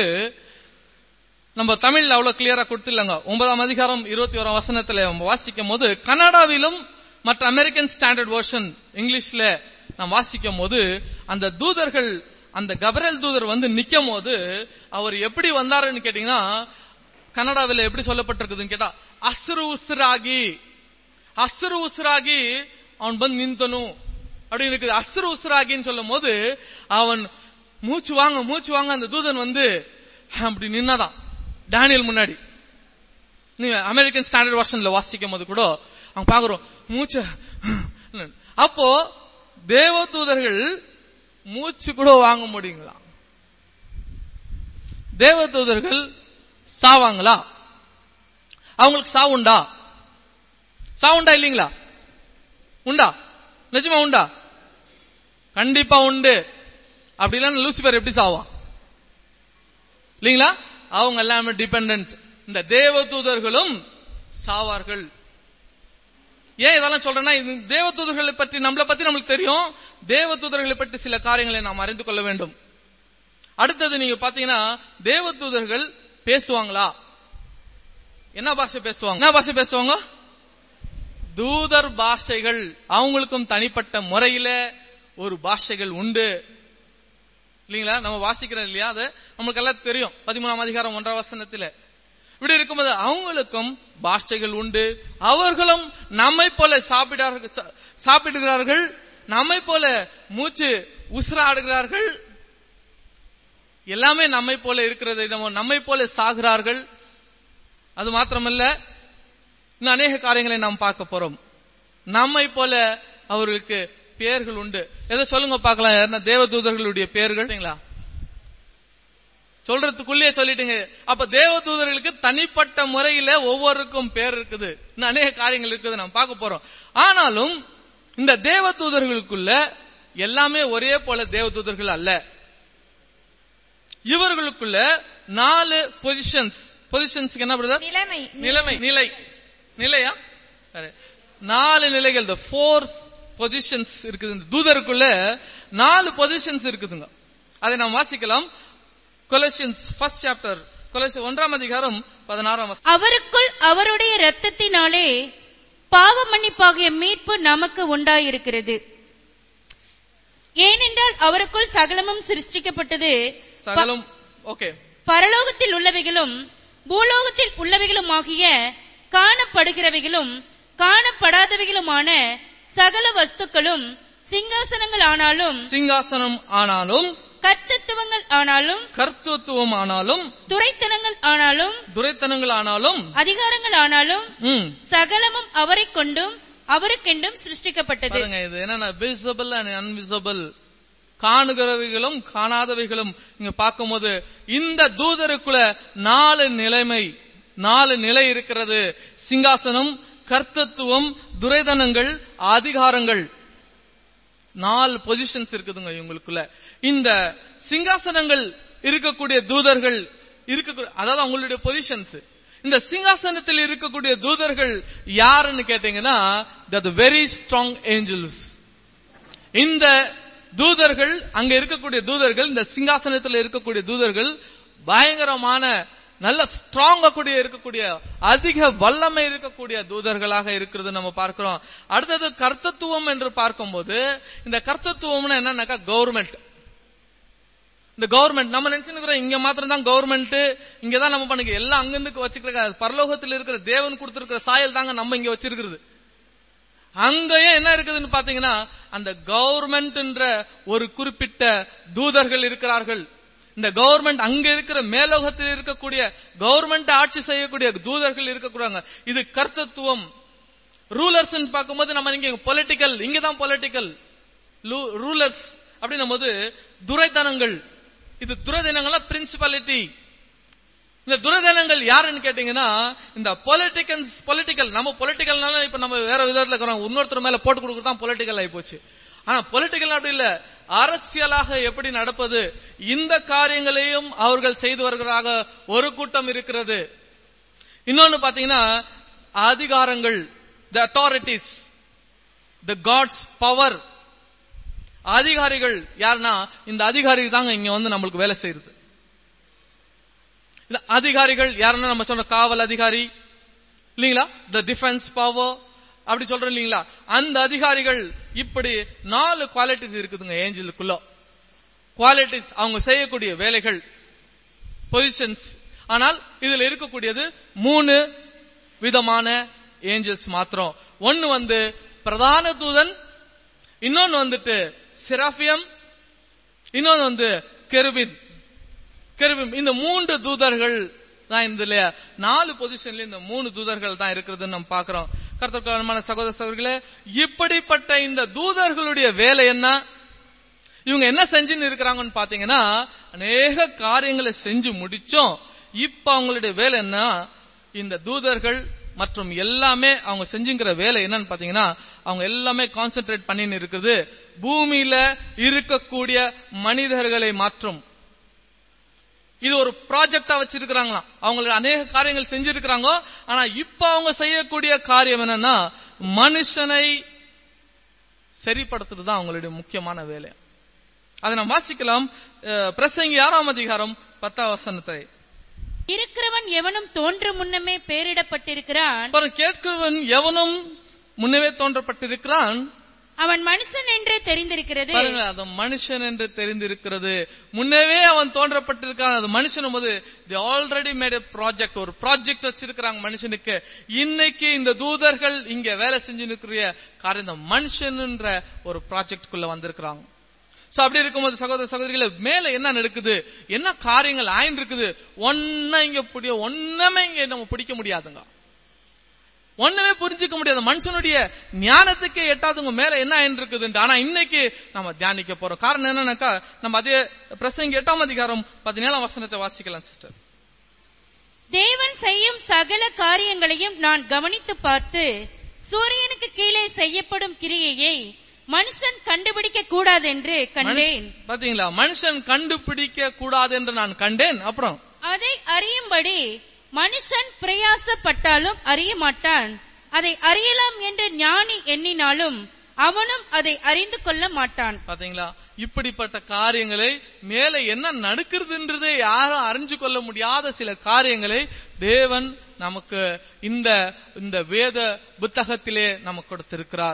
நம்ம தமிழ்ல அவ்வளவு கிளியரா கொடுத்துலங்க ஒன்பதாம் அதிகாரம் இருபத்தி ஓராம் வசனத்துல நம்ம வாசிக்கும் போது கனடாவிலும் மற்ற அமெரிக்கன் ஸ்டாண்டர்ட் வெர்ஷன் இங்கிலீஷ்ல நாம் வாசிக்கும் போது அந்த தூதர்கள் அந்த கபரேல் தூதர் வந்து நிக்கும் போது அவர் எப்படி வந்தாருன்னு கேட்டீங்கன்னா கனடாவில் எப்படி சொல்லப்பட்டிருக்குதுன்னு கேட்டா அசுரு உசுராகி அசுரு உசுராகி அவன் வந்து நிந்தனும் அப்படின்னு இருக்குது அசுரு உசுராகின்னு சொல்லும் போது அவன் மூச்சு வாங்க மூச்சு வாங்க அந்த தூதன் வந்து அப்படி நின்னாதான் டேனியல் முன்னாடி நீங்க அமெரிக்கன் ஸ்டாண்டர்ட் வெர்ஷன்ல வாசிக்கும் போது கூட அவங்க பாக்குறோம் மூச்ச அப்போ தேவதூதர்கள் மூச்சு கூட வாங்க முடியுங்களா தேவதூதர்கள் சாவாங்களா அவங்களுக்கு சாவுண்டா சாவுண்டா இல்லீங்களா உண்டா நிஜமா உண்டா கண்டிப்பா உண்டு அப்படி இல்லைன்னா லூசிபர் எப்படி சாவா இல்லீங்களா அவங்க எல்லாமே டிபெண்ட் இந்த தேவதூதர்களும் சாவார்கள் ஏன் இதெல்லாம் சொல்றேன்னா இது தேவதூதர்களை பற்றி நம்மளை பத்தி நம்மளுக்கு தெரியும் தேவதூதர்களை பற்றி சில காரியங்களை நாம் அறிந்து கொள்ள வேண்டும் அடுத்தது நீங்க பாத்தீங்கன்னா தேவதூதர்கள் பேசுவாங்களா என்ன பாஷை பேசுவாங்க என்ன பாஷை பேசுவாங்க தூதர் பாஷைகள் அவங்களுக்கும் தனிப்பட்ட முறையில ஒரு பாஷைகள் உண்டு இல்லீங்களா நம்ம வாசிக்கிறோம் இல்லையா அது நம்மளுக்கு எல்லாம் தெரியும் பதிமூணாம் அதிகாரம் ஒன்றாம் வசனத்துல இப்படி இருக்கும்போது அவங்களுக்கும் பாஷைகள் உண்டு அவர்களும் நம்மை போல சாப்பிடார்கள் சா- சாப்பிடுகிறார்கள் நம்மை போல மூச்சு உசுராடுகிறார்கள் எல்லாமே நம்மை போல இருக்கிறது நம்ம நம்மை போல சாகிறார்கள் அது மாத்திரமல்ல இன்னும் அநேக காரியங்களை நாம் பார்க்க போறோம் நம்மை போல அவர்களுக்கு பெயர்கள் உண்டு எதை சொல்லுங்க பார்க்கலாம் யாருன்னா தேவதூதர்களுடைய பெயர்கள் சரிங்களா? சொல்றதுக்குள்ளேயே சொல்லிட்டீங்க அப்ப தேவதூதர்களுக்கு தனிப்பட்ட முறையில ஒவ்வொருக்கும் பேர் இருக்குது இன்னும் அநேக காரியங்கள் இருக்குது நாம் பார்க்க போறோம் ஆனாலும் இந்த தேவதூதர்களுக்குள்ள எல்லாமே ஒரே போல தேவதூதர்கள் அல்ல இவர்களுக்குள்ள நாலு பொசிஷன்ஸ் பொசிஷன்ஸ்க்கு என்ன பிரதர் நிலைமை நிலைமை நிலை நிலையா சரி. நாலு நிலைகள் the ஃபோர் பொசிஷன்ஸ் இருக்குது இந்த தூதருக்குள்ள நாலு பொசிஷன்ஸ் இருக்குதுங்க அதை நாம் வாசிக்கலாம் கொலசியன்ஸ் ஃபர்ஸ்ட் சாப்டர் கொலசி ஒன்றாம் அதிகாரம் பதினாறாம் வசனம். அவருக்குள் அவருடைய இரத்தத்தினாலே பாவ மன்னிப்பாகிய மீட்பு நமக்கு உண்டாயிருக்கிறது ஏனென்றால் அவருக்குள் சகலமும் சிருஷ்டிக்கப்பட்டது சகலம் ஓகே பரலோகத்தில் உள்ளவைகளும் பூலோகத்தில் உள்ளவைகளுமாகிய காணப்படுகிறவைகளும் காணப்படாதவைகளுமான சகல வஸ்துக்களும் சிங்காசனங்கள் ஆனாலும் சிங்காசனம் ஆனாலும் கர்த்தத்துவங்கள் ஆனாலும் கர்த்தத்துவம் ஆனாலும் துரைத்தனங்கள் ஆனாலும் துரைத்தனங்கள் ஆனாலும் அதிகாரங்கள் ஆனாலும் ம், சகலமும் அவரை கொண்டும் அவருக்கென்றும் சிருஷ்டிக்கப்பட்டது பாருங்க இது என்னன்னா விசிபிள் அண்ட் அன்விசிபிள் காணுகிறவைகளும் காணாதவைகளும் இங்க பார்க்கும்போது இந்த தூதருக்குள்ள நாலு நிலைமை நாலு நிலை இருக்கிறது சிங்காசனம் கர்த்தத்துவம் துரைதனங்கள் அதிகாரங்கள் நாலு பொசிஷன்ஸ் இருக்குதுங்க இவங்களுக்குள்ள இந்த சிங்காசனங்கள் இருக்கக்கூடிய தூதர்கள் இருக்க அதாவது அவங்களுடைய பொசிஷன்ஸ் இந்த சிங்காசனத்தில் இருக்கக்கூடிய தூதர்கள் யாருன்னு கேட்டீங்கன்னா த வெரி ஸ்ட்ராங் ஏஞ்சல்ஸ் இந்த தூதர்கள் அங்க இருக்கக்கூடிய தூதர்கள் இந்த சிங்காசனத்தில் இருக்கக்கூடிய தூதர்கள் பயங்கரமான நல்ல ஸ்ட்ராங்கா கூடிய இருக்கக்கூடிய அதிக வல்லமை இருக்கக்கூடிய தூதர்களாக இருக்கிறது நம்ம பார்க்கிறோம் அடுத்தது கர்த்தத்துவம் என்று பார்க்கும்போது இந்த கர்த்தத்துவம்னா என்னன்னாக்கா கவர்மெண்ட் இந்த கவர்மெண்ட் நம்ம நினைச்சுக்கிறோம் இங்க மாத்திரம் தான் கவர்மெண்ட் இங்க தான் நம்ம பண்ணுங்க எல்லாம் அங்கிருந்து வச்சுக்கிற பரலோகத்தில் இருக்கிற தேவன் கொடுத்திருக்கிற சாயல் தாங்க நம்ம இங்க வச்சிருக்கிறது அங்கேயும் என்ன இருக்குதுன்னு பாத்தீங்கன்னா அந்த கவர்மெண்ட்ன்ற ஒரு குறிப்பிட்ட தூதர்கள் இருக்கிறார்கள் இந்த கவர்மெண்ட் அங்க இருக்கிற மேலோகத்தில் இருக்கக்கூடிய கவர்மெண்ட் ஆட்சி செய்யக்கூடிய தூதர்கள் இருக்கக்கூடாங்க இது கர்த்தத்துவம் ரூலர்ஸ் பார்க்கும்போது நம்ம இங்க பொலிட்டிக்கல் இங்க தான் பொலிட்டிக்கல் ரூலர்ஸ் அப்படின்னும் போது துரைத்தனங்கள் இது துரைதனங்களா பிரின்சிபாலிட்டி இந்த துரதனங்கள் யாருன்னு கேட்டீங்கன்னா இந்த பொலிட்டிக்கல்ஸ் பொலிட்டிக்கல் நம்ம பொலிட்டிக்கல்னால இப்ப நம்ம வேற விதத்துல இருக்கிறோம் இன்னொருத்தர் மேல போட்டு கொடுக்கறது தான் பொலிட்டிக்கல் ஆகி போச்சு ஆனா பொலிட்டிக்கல் அப்படி இல்ல அரசியலாக எப்படி நடப்பது இந்த காரியங்களையும் அவர்கள் செய்து வருகிறாக ஒரு கூட்டம் இருக்கிறது இன்னொன்னு பாத்தீங்கன்னா அதிகாரங்கள் the authorities the God's power அதிகாரிகள் யாருன்னா இந்த அதிகாரிகள் தாங்க இங்க வந்து நம்மளுக்கு வேலை செய்யறது இந்த அதிகாரிகள் யாருன்னா நம்ம சொல்ற காவல் அதிகாரி இல்லீங்களா த டிஃபென்ஸ் பவர் அப்படி சொல்றோம் இல்லீங்களா அந்த அதிகாரிகள் இப்படி நாலு குவாலிட்டிஸ் இருக்குதுங்க ஏஞ்சலுக்குள்ள குவாலிட்டிஸ் அவங்க செய்யக்கூடிய வேலைகள் பொசிஷன்ஸ் ஆனால் இதுல இருக்கக்கூடியது மூணு விதமான ஏஞ்சல்ஸ் மாத்திரம் ஒன்னு வந்து பிரதான தூதன் இன்னொன்னு வந்துட்டு சிராபியம் இன்னொன்னு வந்து கெருபின் கெருபிம் இந்த மூன்று தூதர்கள் தான் இதுல நாலு பொசிஷன்ல இந்த மூணு தூதர்கள் தான் இருக்கிறதுன்னு நம்ம பாக்குறோம் கருத்தமான சகோதர சகோதரிகளே இப்படிப்பட்ட இந்த தூதர்களுடைய வேலை என்ன இவங்க என்ன செஞ்சுன்னு இருக்கிறாங்கன்னு பாத்தீங்கன்னா அநேக காரியங்களை செஞ்சு முடிச்சோம் இப்ப அவங்களுடைய வேலை என்ன இந்த தூதர்கள் மற்றும் எல்லாமே அவங்க செஞ்சுங்கிற வேலை என்னன்னு பாத்தீங்கன்னா அவங்க எல்லாமே கான்சென்ட்ரேட் பண்ணின்னு இருக்குது பூமியில இருக்கக்கூடிய மனிதர்களை மாற்றும் இது ஒரு ப்ராஜெக்டா வச்சிருக்கிறாங்களாம் அவங்க அநேக காரியங்கள் செஞ்சிருக்கிறாங்க ஆனா இப்ப அவங்க செய்யக்கூடிய காரியம் என்னன்னா மனுஷனை சரிப்படுத்துறது தான் அவங்களுடைய முக்கியமான வேலை அதை நாம் வாசிக்கலாம் அஹ், பிரசங்கி ஆறாம் அதிகாரம் பத்தாம் வசனத்தை இருக்கிறவன் எவனும் தோன்றும் முன்னமே பெயரிடப்பட்டிருக்கிறான் பாருங்க கேட்கிறவன் எவனும் முன்னவே தோன்றப்பட்டிருக்கிறான் அவன் மனுஷன் என்றே தெரிந்திருக்கிறது பாருங்க அது மனுஷன் என்று தெரிந்திருக்கிறது முன்னவே அவன் தோன்றப்பட்டிருக்கான் அது மனுஷன் போது the already made a project ஒரு ப்ராஜெக்ட் வச்சிருக்கிறாங்க மனுஷனுக்கு இன்னைக்கு இந்த தூதர்கள் இங்க வேலை செஞ்சு நிற்கிற காரியம் இந்த மனுஷன்ன்ற ஒரு ப்ராஜெக்ட்குள்ள வந்திருக்கிறாங்க சோ அப்படி இருக்கும்போது சகோதர சகோதரிகளை மேல என்ன நடக்குது என்ன காரியங்கள் ஆயின் இருக்குது ஒன்ன இங்க பிடிய ஒன்னமே இங்க நம்ம பிடிக்க முடியாதுங்க ஒண்ணுமே புரிஞ்சுக்க முடியாது மனுஷனுடைய ஞானத்துக்கே எட்டாதவங்க மேல என்ன ஆயின் இருக்குதுன்ட்டு ஆனா இன்னைக்கு நம்ம தியானிக்க போறோம் காரணம் என்னன்னாக்கா நம்ம அதே பிரசங்க எட்டாம் அதிகாரம் பதினேழாம் வசனத்தை வாசிக்கலாம் சிஸ்டர் தேவன் செய்யும் சகல காரியங்களையும் நான் கவனித்து பார்த்து சூரியனுக்கு கீழே செய்யப்படும் கிரியையை மனுஷன் கண்டுபிடிக்க கூடாதென்று கண்டேன் பாத்தீங்களா மனுஷன் கண்டுபிடிக்க கூடாது என்று நான் கண்டேன் அப்புறம் அதை அறியும்படி மனுஷன் பிரயாசப்பட்டாலும் அறிய மாட்டான் அதை அறியலாம் என்று ஞானி எண்ணினாலும் அவனும் அதை அறிந்து கொள்ள மாட்டான் பாத்தீங்களா இப்படிப்பட்ட காரியங்களை மேல என்ன நடக்கிறதுன்றதே யாரும் அறிஞ்சு கொள்ள முடியாத சில காரியங்களை தேவன் நமக்கு இந்த இந்த வேத புத்தகத்திலே நமக்கு கொடுத்திருக்கிறார்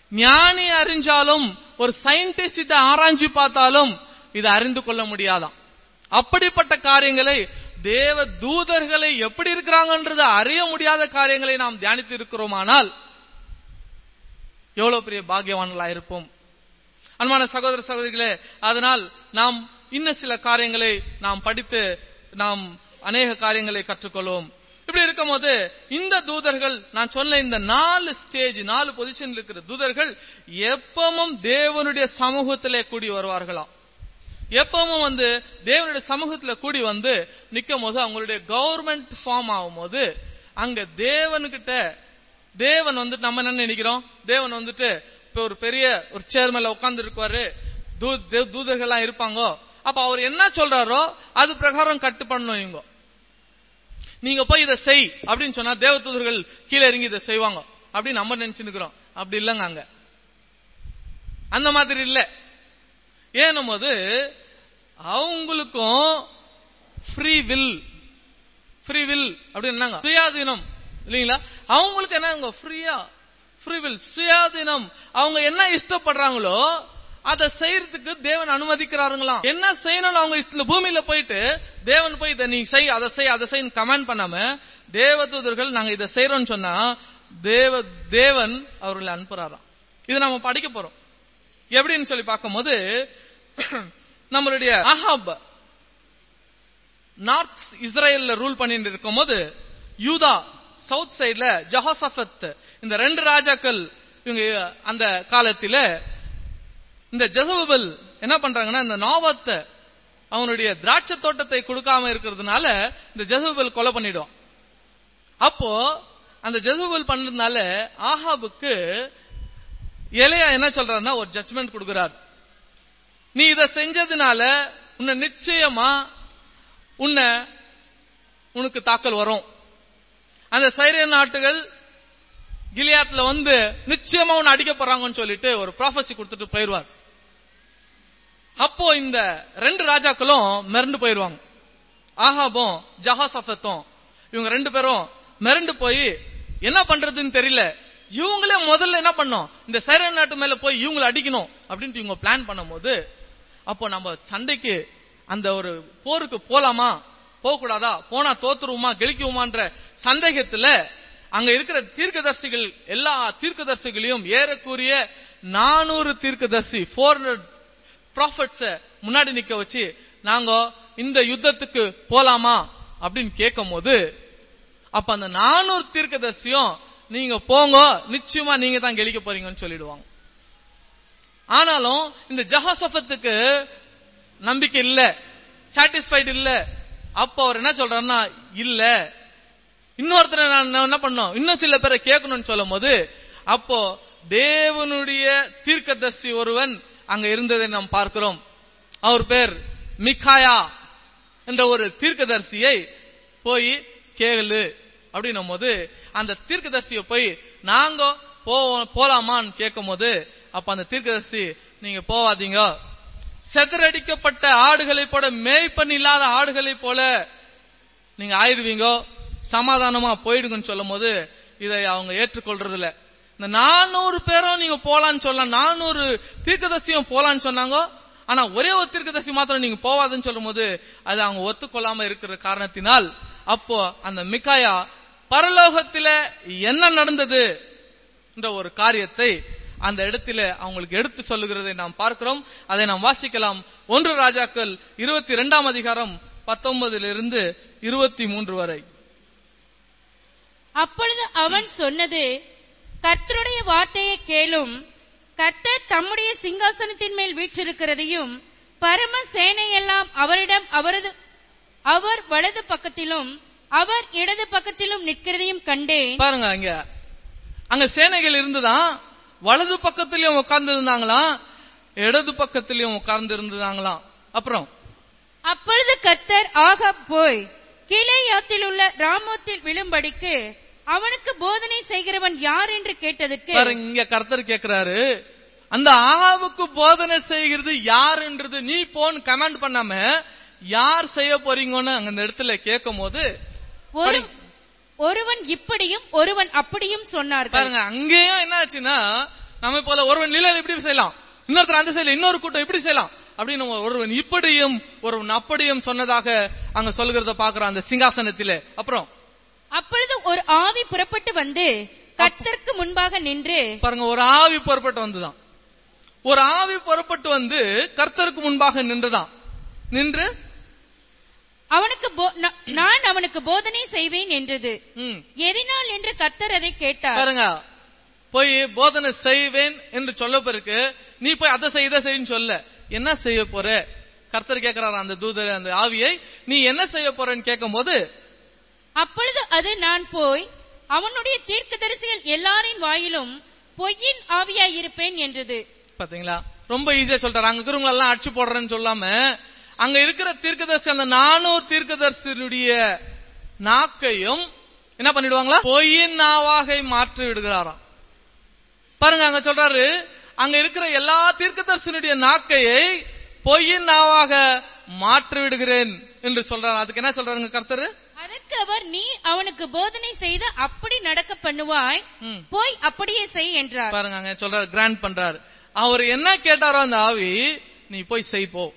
ஞானி அறிஞ்சாலும் ஒரு சயின்டிஸ்ட் இதை ஆராய்ச்சி பார்த்தாலும் இதை அறிந்து கொள்ள முடியாதாம் அப்படிப்பட்ட காரியங்களை தேவ தூதர்களை எப்படி இருக்கிறாங்கன்றதை அறிய முடியாத காரியங்களை நாம் தியானித்து இருக்கிறோமானால் எவ்வளவு பெரிய பாக்கியவான்களா இருப்போம் அன்பான சகோதர சகோதரிகளே அதனால் நாம் இன்னும் சில காரியங்களை நாம் படித்து நாம் அநேக காரியங்களை கற்றுக்கொள்வோம் இப்படி இருக்கும்போது இந்த தூதர்கள் நான் சொன்ன இந்த நாலு ஸ்டேஜ் நாலு பொசிஷன் இருக்கிற தூதர்கள் எப்பவும் தேவனுடைய சமூகத்திலே கூடி வருவார்களாம் எப்பவும் வந்து தேவனுடைய சமூகத்துல கூடி வந்து நிக்கும் போது அவங்களுடைய கவர்மெண்ட் ஃபார்ம் ஆகும் போது அங்க தேவனுக்கிட்ட தேவன் வந்து நம்ம என்ன நினைக்கிறோம் தேவன் வந்துட்டு இப்ப ஒரு பெரிய ஒரு சேர் மேல உட்கார்ந்து இருக்குவாரு தூ- தே- தூதர்கள்லாம் இருப்பாங்க அப்ப அவர் என்ன சொல்றாரோ அது பிரகாரம் கட்டு பண்ணணும் இவங்க நீங்க போய் இதை செய் அப்படின்னு சொன்னா தேவதூதர்கள் கீழே இறங்கி இதை செய்வாங்க அப்படின்னு நம்ம நினைச்சுக்கிறோம் அப்படி இல்லைங்க அங்க அந்த மாதிரி இல்ல ஏன்னும் போது அவங்களுக்கும் ஃப்ரீ வில் ஃப்ரீ வில் அப்படின்னு என்னங்க சுயாதீனம் இல்லைங்களா அவங்களுக்கு என்னங்க ஃப்ரீயா ஃப்ரீ வில் சுயாதீனம் அவங்க என்ன இஷ்டப்படுறாங்களோ அதை செய்யறதுக்கு தேவன் அனுமதிக்கிறாருங்களாம் என்ன செய்யணும்னு அவங்க இந்த பூமியில போயிட்டு தேவன் போய் இதை நீ செய் அதை செய் அதை செய் கமெண்ட் பண்ணாம தேவதூதர்கள் நாங்க இதை செய்யறோம்னு சொன்னா தேவ தேவன் அவர்களை அனுப்புறாராம் இது நம்ம படிக்க போறோம் எப்படின்னு சொல்லி பார்க்கும்போது நம்மளுடைய அஹாப் நார்த் இஸ்ரேல்ல ரூல் பண்ணிட்டு இருக்கும்போது யூதா சவுத் சைடுல ஜஹோசபத் இந்த ரெண்டு ராஜாக்கள் இவங்க அந்த காலத்தில இந்த ஜசபல் என்ன பண்றாங்கன்னா இந்த நாவத்த அவனுடைய திராட்சை தோட்டத்தை கொடுக்காம இருக்கிறதுனால இந்த ஜசபல் கொலை பண்ணிடுவான் அப்போ அந்த ஜசபல் பண்ணதுனால ஆஹாபுக்கு எலையா என்ன சொல்றாருன்னா ஒரு ஜட்மெண்ட் கொடுக்கிறார் நீ இதை செஞ்சதுனால உன்னை நிச்சயமா உன்னை உனக்கு தாக்கல் வரும் அந்த சைரிய நாட்டுகள் கிலியாத்ல வந்து நிச்சயமா உன்னை அடிக்க போறாங்கன்னு சொல்லிட்டு ஒரு ப்ராஃபஸி கொடுத்துட்டு போயிருவார் அப்போ இந்த ரெண்டு ராஜாக்களும் மிரண்டு போயிருவாங்க ஆஹாபும் ஜஹாசஃபத்தும் இவங்க ரெண்டு பேரும் மிரண்டு போய் என்ன பண்றதுன்னு தெரியல இவங்களே முதல்ல என்ன பண்ணோம் இந்த சைரன் நாட்டு மேல போய் இவங்களை அடிக்கணும் அப்படின்ட்டு இவங்க பிளான் பண்ணும்போது அப்போ நம்ம சண்டைக்கு அந்த ஒரு போருக்கு போலாமா போக கூடாதா போனா தோத்துருவோமா கெளிக்குவோமான்ற சந்தேகத்துல அங்க இருக்கிற தீர்க்கதர்சிகள் எல்லா தீர்க்கதர்சிகளையும் ஏறக்குரிய நானூறு தீர்க்கதர்சி போர் ப்ராஃபட்ஸ முன்னாடி நிக்க வச்சு நாங்க இந்த யுத்தத்துக்கு போலாமா அப்படின்னு கேட்கும் போது அப்ப அந்த நானூறு தீர்க்கதர்சியும் நீங்க போங்க நிச்சயமா நீங்க தான் கெளிக்க போறீங்கன்னு சொல்லிடுவாங்க ஆனாலும் இந்த ஜஹாசஃபத்துக்கு நம்பிக்கை இல்ல சாட்டிஸ்ஃபைடு இல்ல அப்ப அவர் என்ன சொல்றாருன்னா இல்ல இன்னொருத்தரை நான் என்ன பண்ணோம் இன்னும் சில பேரை கேட்கணும்னு சொல்லும் போது அப்போ தேவனுடைய தீர்க்கதர்சி ஒருவன் அங்க இருந்ததை நாம் பார்க்கிறோம் அவர் பேர் மிகாயா என்ற ஒரு தீர்க்கதர்சியை போய் கேளு அப்படின்னும் போது அந்த தீர்க்கதர்சியை போய் நாங்க போவோம் போலாமான்னு கேட்கும் போது அப்ப அந்த தீர்க்கதர்சி நீங்க போவாதீங்க செதறடிக்கப்பட்ட ஆடுகளை போல மேய்ப்பன் இல்லாத ஆடுகளை போல நீங்க ஆயிடுவீங்க சமாதானமா போயிடுங்கன்னு சொல்லும் போது இதை அவங்க ஏற்றுக்கொள்றது இல்ல இந்த நானூறு பேரும் நீங்க போலான்னு சொல்லலாம் நானூறு தீர்க்கதர்சியும் போலான்னு சொன்னாங்க ஆனா ஒரே ஒரு தீர்க்கதர்சி மாத்திரம் நீங்க போவாதுன்னு சொல்லும் போது அது அவங்க ஒத்துக்கொள்ளாம இருக்கிற காரணத்தினால் அப்போ அந்த மிக்காயா பரலோகத்தில என்ன நடந்தது என்ற ஒரு காரியத்தை அந்த இடத்தில அவங்களுக்கு எடுத்து சொல்லுகிறதை நாம் பார்க்கிறோம் அதை நாம் வாசிக்கலாம் ஒன்று ராஜாக்கள் இருபத்தி இரண்டாம் அதிகாரம் பத்தொன்பதிலிருந்து இருபத்தி மூன்று வரை அப்பொழுது அவன் சொன்னது கர்த்தருடைய வார்த்தையை கேளும் கர்த்தர் தம்முடைய சிங்காசனத்தின் மேல் வீற்றிருக்கிறதையும் பரம சேனையெல்லாம் அவரிடம் அவரது அவர் வலது பக்கத்திலும் அவர் இடது பக்கத்திலும் நிற்கிறதையும் கண்டேன் பாருங்க அங்க அங்க சேனைகள் இருந்துதான் வலது பக்கத்திலயும் உட்கார்ந்து இருந்தாங்களாம் இடது பக்கத்திலயும் உட்கார்ந்து இருந்ததாங்களாம் அப்புறம் அப்பொழுது கர்த்தர் ஆகாப் போய் கீழேயாத்தில் உள்ள ராமோத்தில் விழும்படிக்கு அவனுக்கு போதனை செய்கிறவன் யார் என்று கேட்டதுக்கு பாருங்க இங்க கர்த்தர் கேக்குறாரு அந்த ஆகாவுக்கு போதனை செய்கிறது யாருன்றது நீ போன் கமெண்ட் பண்ணாம யார் செய்ய போறீங்கன்னு அங்க இந்த இடத்துல கேட்கும் போது ஒரு ஒருவன் இப்படியும் ஒருவன் அப்படியும் சொன்னார்கள் பாருங்க அங்கேயும் என்ன ஆச்சுன்னா நம்மை போல ஒருவன் நிலையில் இப்படி செய்யலாம் இன்னொருத்தர் அந்த சைடுல இன்னொரு கூட்டம் இப்படி செய்யலாம் அப்படின்னு ஒருவன் இப்படியும் ஒருவன் அப்படியும் சொன்னதாக அங்க சொல்கிறத பாக்குறோம் அந்த சிங்காசனத்திலே அப்புறம் அப்பொழுது ஒரு ஆவி புறப்பட்டு வந்து கர்த்தருக்கு முன்பாக நின்று பாருங்க ஒரு ஆவி புறப்பட்டு வந்துதான் ஒரு ஆவி புறப்பட்டு வந்து கர்த்தருக்கு முன்பாக நின்றுதான் நின்று அவனுக்கு போ- நா- நான் அவனுக்கு போதனை செய்வேன் என்றது ம், எதினால் என்று கர்த்தர் அதை கேட்டார் பாருங்க போய் போதனை செய்வேன் என்று சொல்ல பிறகு நீ போய் அதை செய் இதை செய்ன்னு சொல்ல என்ன செய்ய போற கர்த்தர் கேட்கிறார் அந்த தூதர் அந்த ஆவியை நீ என்ன செய்ய போறன்னு கேட்கும் போது அப்பொழுது அது நான் போய் அவனுடைய தீர்க்கதரிசிகள் எல்லாரின் வாயிலும் பொய்யின் ஆவியாய் இருப்பேன் என்றது பாத்தீங்களா ரொம்ப ஈஸியா சொல்றாரு அங்க இருக்கிறவங்க எல்லாம் அடிச்சு போடுறேன்னு சொல்லாம அங்க இருக்கிற தீர்க்கதரிசி அந்த நானூறு தீர்க்கதரிசியுடைய நாக்கையும் என்ன பண்ணிடுவாங்களா பொய்யின் நாவாகை மாற்றி விடுகிறாராம் பாருங்க அங்க சொல்றாரு அங்க இருக்கிற எல்லா தீர்க்கதரிசனுடைய நாக்கையை பொய்யின் நாவாக மாற்றி விடுகிறேன் என்று சொல்றாரு அதுக்கு என்ன சொல்றாருங்க கர்த்தர் அதற்கு அவர் நீ அவனுக்கு போதனை செய்து அப்படி நடக்க பண்ணுவாய் ம். போய் அப்படியே செய் என்றார் பாருங்க அங்க சொல்றாரு கிராண்ட் பண்றாரு அவர் என்ன கேட்டாரோ அந்த ஆவி நீ போய் செய் போ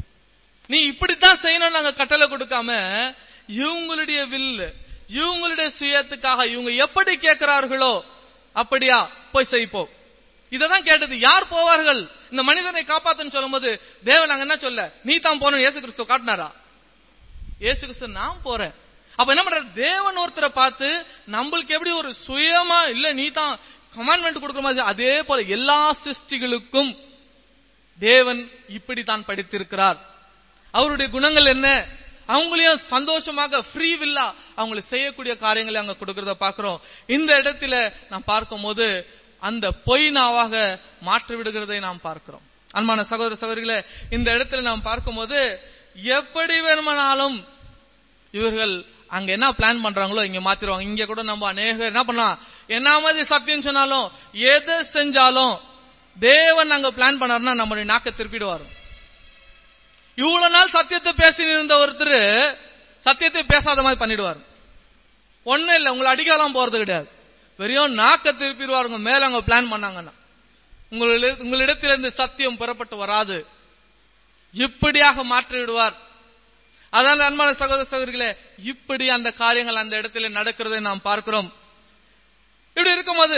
நீ இப்படித்தான் செய்யணும் நாங்க கட்டளை கொடுக்காம இவங்களுடைய வில்லு இவங்களுடைய சுயத்துக்காக இவங்க எப்படி கேட்கிறார்களோ அப்படியா போய் செய் போ இததான் கேட்டது யார் போவார்கள் இந்த மனிதனை காப்பாத்துன்னு சொல்லும்போது தேவன் அங்க என்ன சொல்ல நீ தான் போன இயேசு கிறிஸ்து காட்டினாரா இயேசு கிறிஸ்து நான் போறேன் அப்ப என்ன பண்றாரு தேவன் ஒருத்தரை பார்த்து நம்மளுக்கு எப்படி ஒரு சுயமா இல்ல நீ தான் கமாண்ட்மெண்ட் கொடுக்குற மாதிரி அதே போல எல்லா சிருஷ்டிகளுக்கும் தேவன் இப்படித்தான் படித்திருக்கிறார் அவருடைய குணங்கள் என்ன அவங்களையும் சந்தோஷமாக ஃப்ரீ வில்லா அவங்களுக்கு செய்யக்கூடிய காரியங்களை அங்க கொடுக்கறத பாக்குறோம் இந்த இடத்துல நாம் பார்க்கும்போது அந்த பொய் நாவாக மாற்றி விடுகிறதை நாம் பார்க்கிறோம் அன்பான சகோதர சகோதரிகளே இந்த இடத்துல நாம் பார்க்கும்போது எப்படி வேணுமானாலும் இவர்கள் அங்க என்ன பிளான் பண்றாங்களோ இங்க மாத்திருவாங்க இங்க கூட நம்ம அநேகர் என்ன பண்ணலாம் என்ன மாதிரி சத்தியம் சொன்னாலும் எதை செஞ்சாலும் தேவன் அங்க பிளான் பண்ணாருன்னா நம்மளுடைய நாக்க திருப்பிடுவாரு இவ்வளவு நாள் சத்தியத்தை பேசி இருந்த ஒருத்தர் சத்தியத்தை பேசாத மாதிரி பண்ணிடுவார் ஒண்ணும் இல்ல உங்களை அடிக்கலாம் போறது கிடையாது வெறும் நாக்க திருப்பிடுவாருங்க மேல அவங்க பிளான் பண்ணாங்கன்னா உங்களிட- உங்களிடத்திலிருந்து சத்தியம் பெறப்பட்டு வராது இப்படியாக மாற்றி விடுவார் அதான் அன்பான சகோதர சகோதரிகளே இப்படி அந்த காரியங்கள் அந்த இடத்துல நடக்கிறதை நாம் பார்க்கிறோம் இப்படி இருக்கும்போது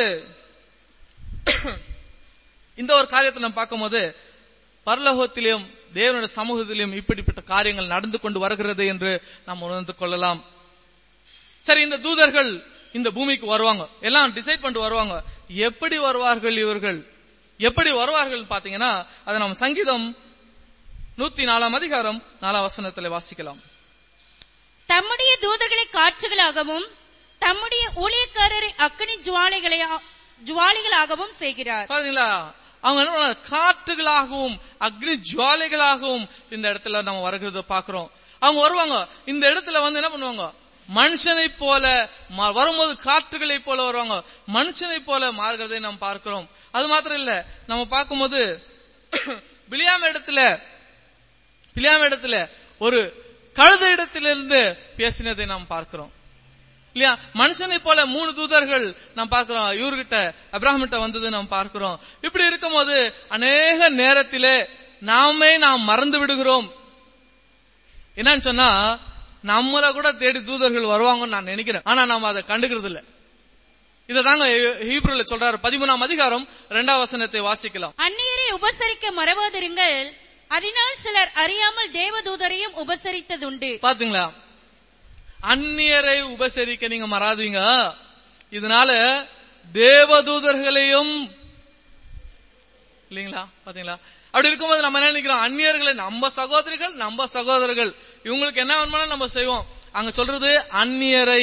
இந்த ஒரு காரியத்தை நாம் பார்க்கும்போது பரலோகத்திலும் தேவனுடைய சமூகத்திலும் இப்படிப்பட்ட காரியங்கள் நடந்து கொண்டு வருகிறது என்று நாம் உணர்ந்து கொள்ளலாம் சரி இந்த தூதர்கள் இந்த பூமிக்கு வருவாங்க எல்லாம் டிசைட் பண்ணிட்டு வருவாங்க எப்படி வருவார்கள் இவர்கள் எப்படி வருவார்கள் பாத்தீங்கன்னா அதை நம்ம சங்கீதம் நூத்தி நாலாம் அதிகாரம் நாலாம் வசனத்துல வாசிக்கலாம் தம்முடைய தூதர்களை காற்றுகளாகவும் தம்முடைய ஊழியக்காரரை அக்கினி ஜுவாலைகளை ஜுவாலிகளாகவும் செய்கிறார் பாத்தீங்களா அவங்க என்ன பண்ணுவாங்க? காற்றுகளாகவும் அக்னி ஜுவாலைகளாகவும் இந்த இடத்துல நம்ம வருகிறத பாக்குறோம் அவங்க வருவாங்க இந்த இடத்துல வந்து என்ன பண்ணுவாங்க மனுஷனை போல ம- வரும்போது காற்றுகளை போல வருவாங்க மனுஷனை போல மாறுகிறதை நாம் பார்க்கிறோம் அது மாத்திரம் இல்ல நம்ம பார்க்கும்போது பிலியாம இடத்துல பிலியாம இடத்துல ஒரு கழுத இடத்திலிருந்து பேசினதை நாம் பார்க்கிறோம் இல்லையா மனுஷனை போல மூணு தூதர்கள் நாம் பார்க்கிறோம் இவர்கிட்ட அப்ராஹிமிட்ட வந்தது நாம் பார்க்கிறோம் இப்படி இருக்கும்போது அநேக நேரத்திலே நாமே நாம் மறந்து விடுகிறோம் என்னன்னு சொன்னா நம்மள கூட தேடி தூதர்கள் வருவாங்கன்னு நான் நினைக்கிறேன் ஆனா நாம அதை கண்டுக்கிறது இல்ல இததாங்க ஹீப்ருல சொல்றாரு பதிமூணாம் அதிகாரம் இரண்டாம் வசனத்தை வாசிக்கலாம் அந்நியரை உபசரிக்க மறவாதிருங்கள் அதனால் சிலர் அறியாமல் தேவதூதரையும் உபசரித்ததுண்டு பாத்தீங்களா அந்நியரை உபசரிக்க நீங்க மறாதீங்க இதனால தேவதூதர்களையும் இல்லீங்களா பாத்தீங்களா அப்படி இருக்கும்போது நம்ம என்ன நினைக்கிறோம் அந்நியர்களை நம்ம சகோதரிகள் நம்ம சகோதரர்கள் இவங்களுக்கு என்ன வேணுமானா நம்ம செய்வோம் அங்க சொல்றது அந்நியரை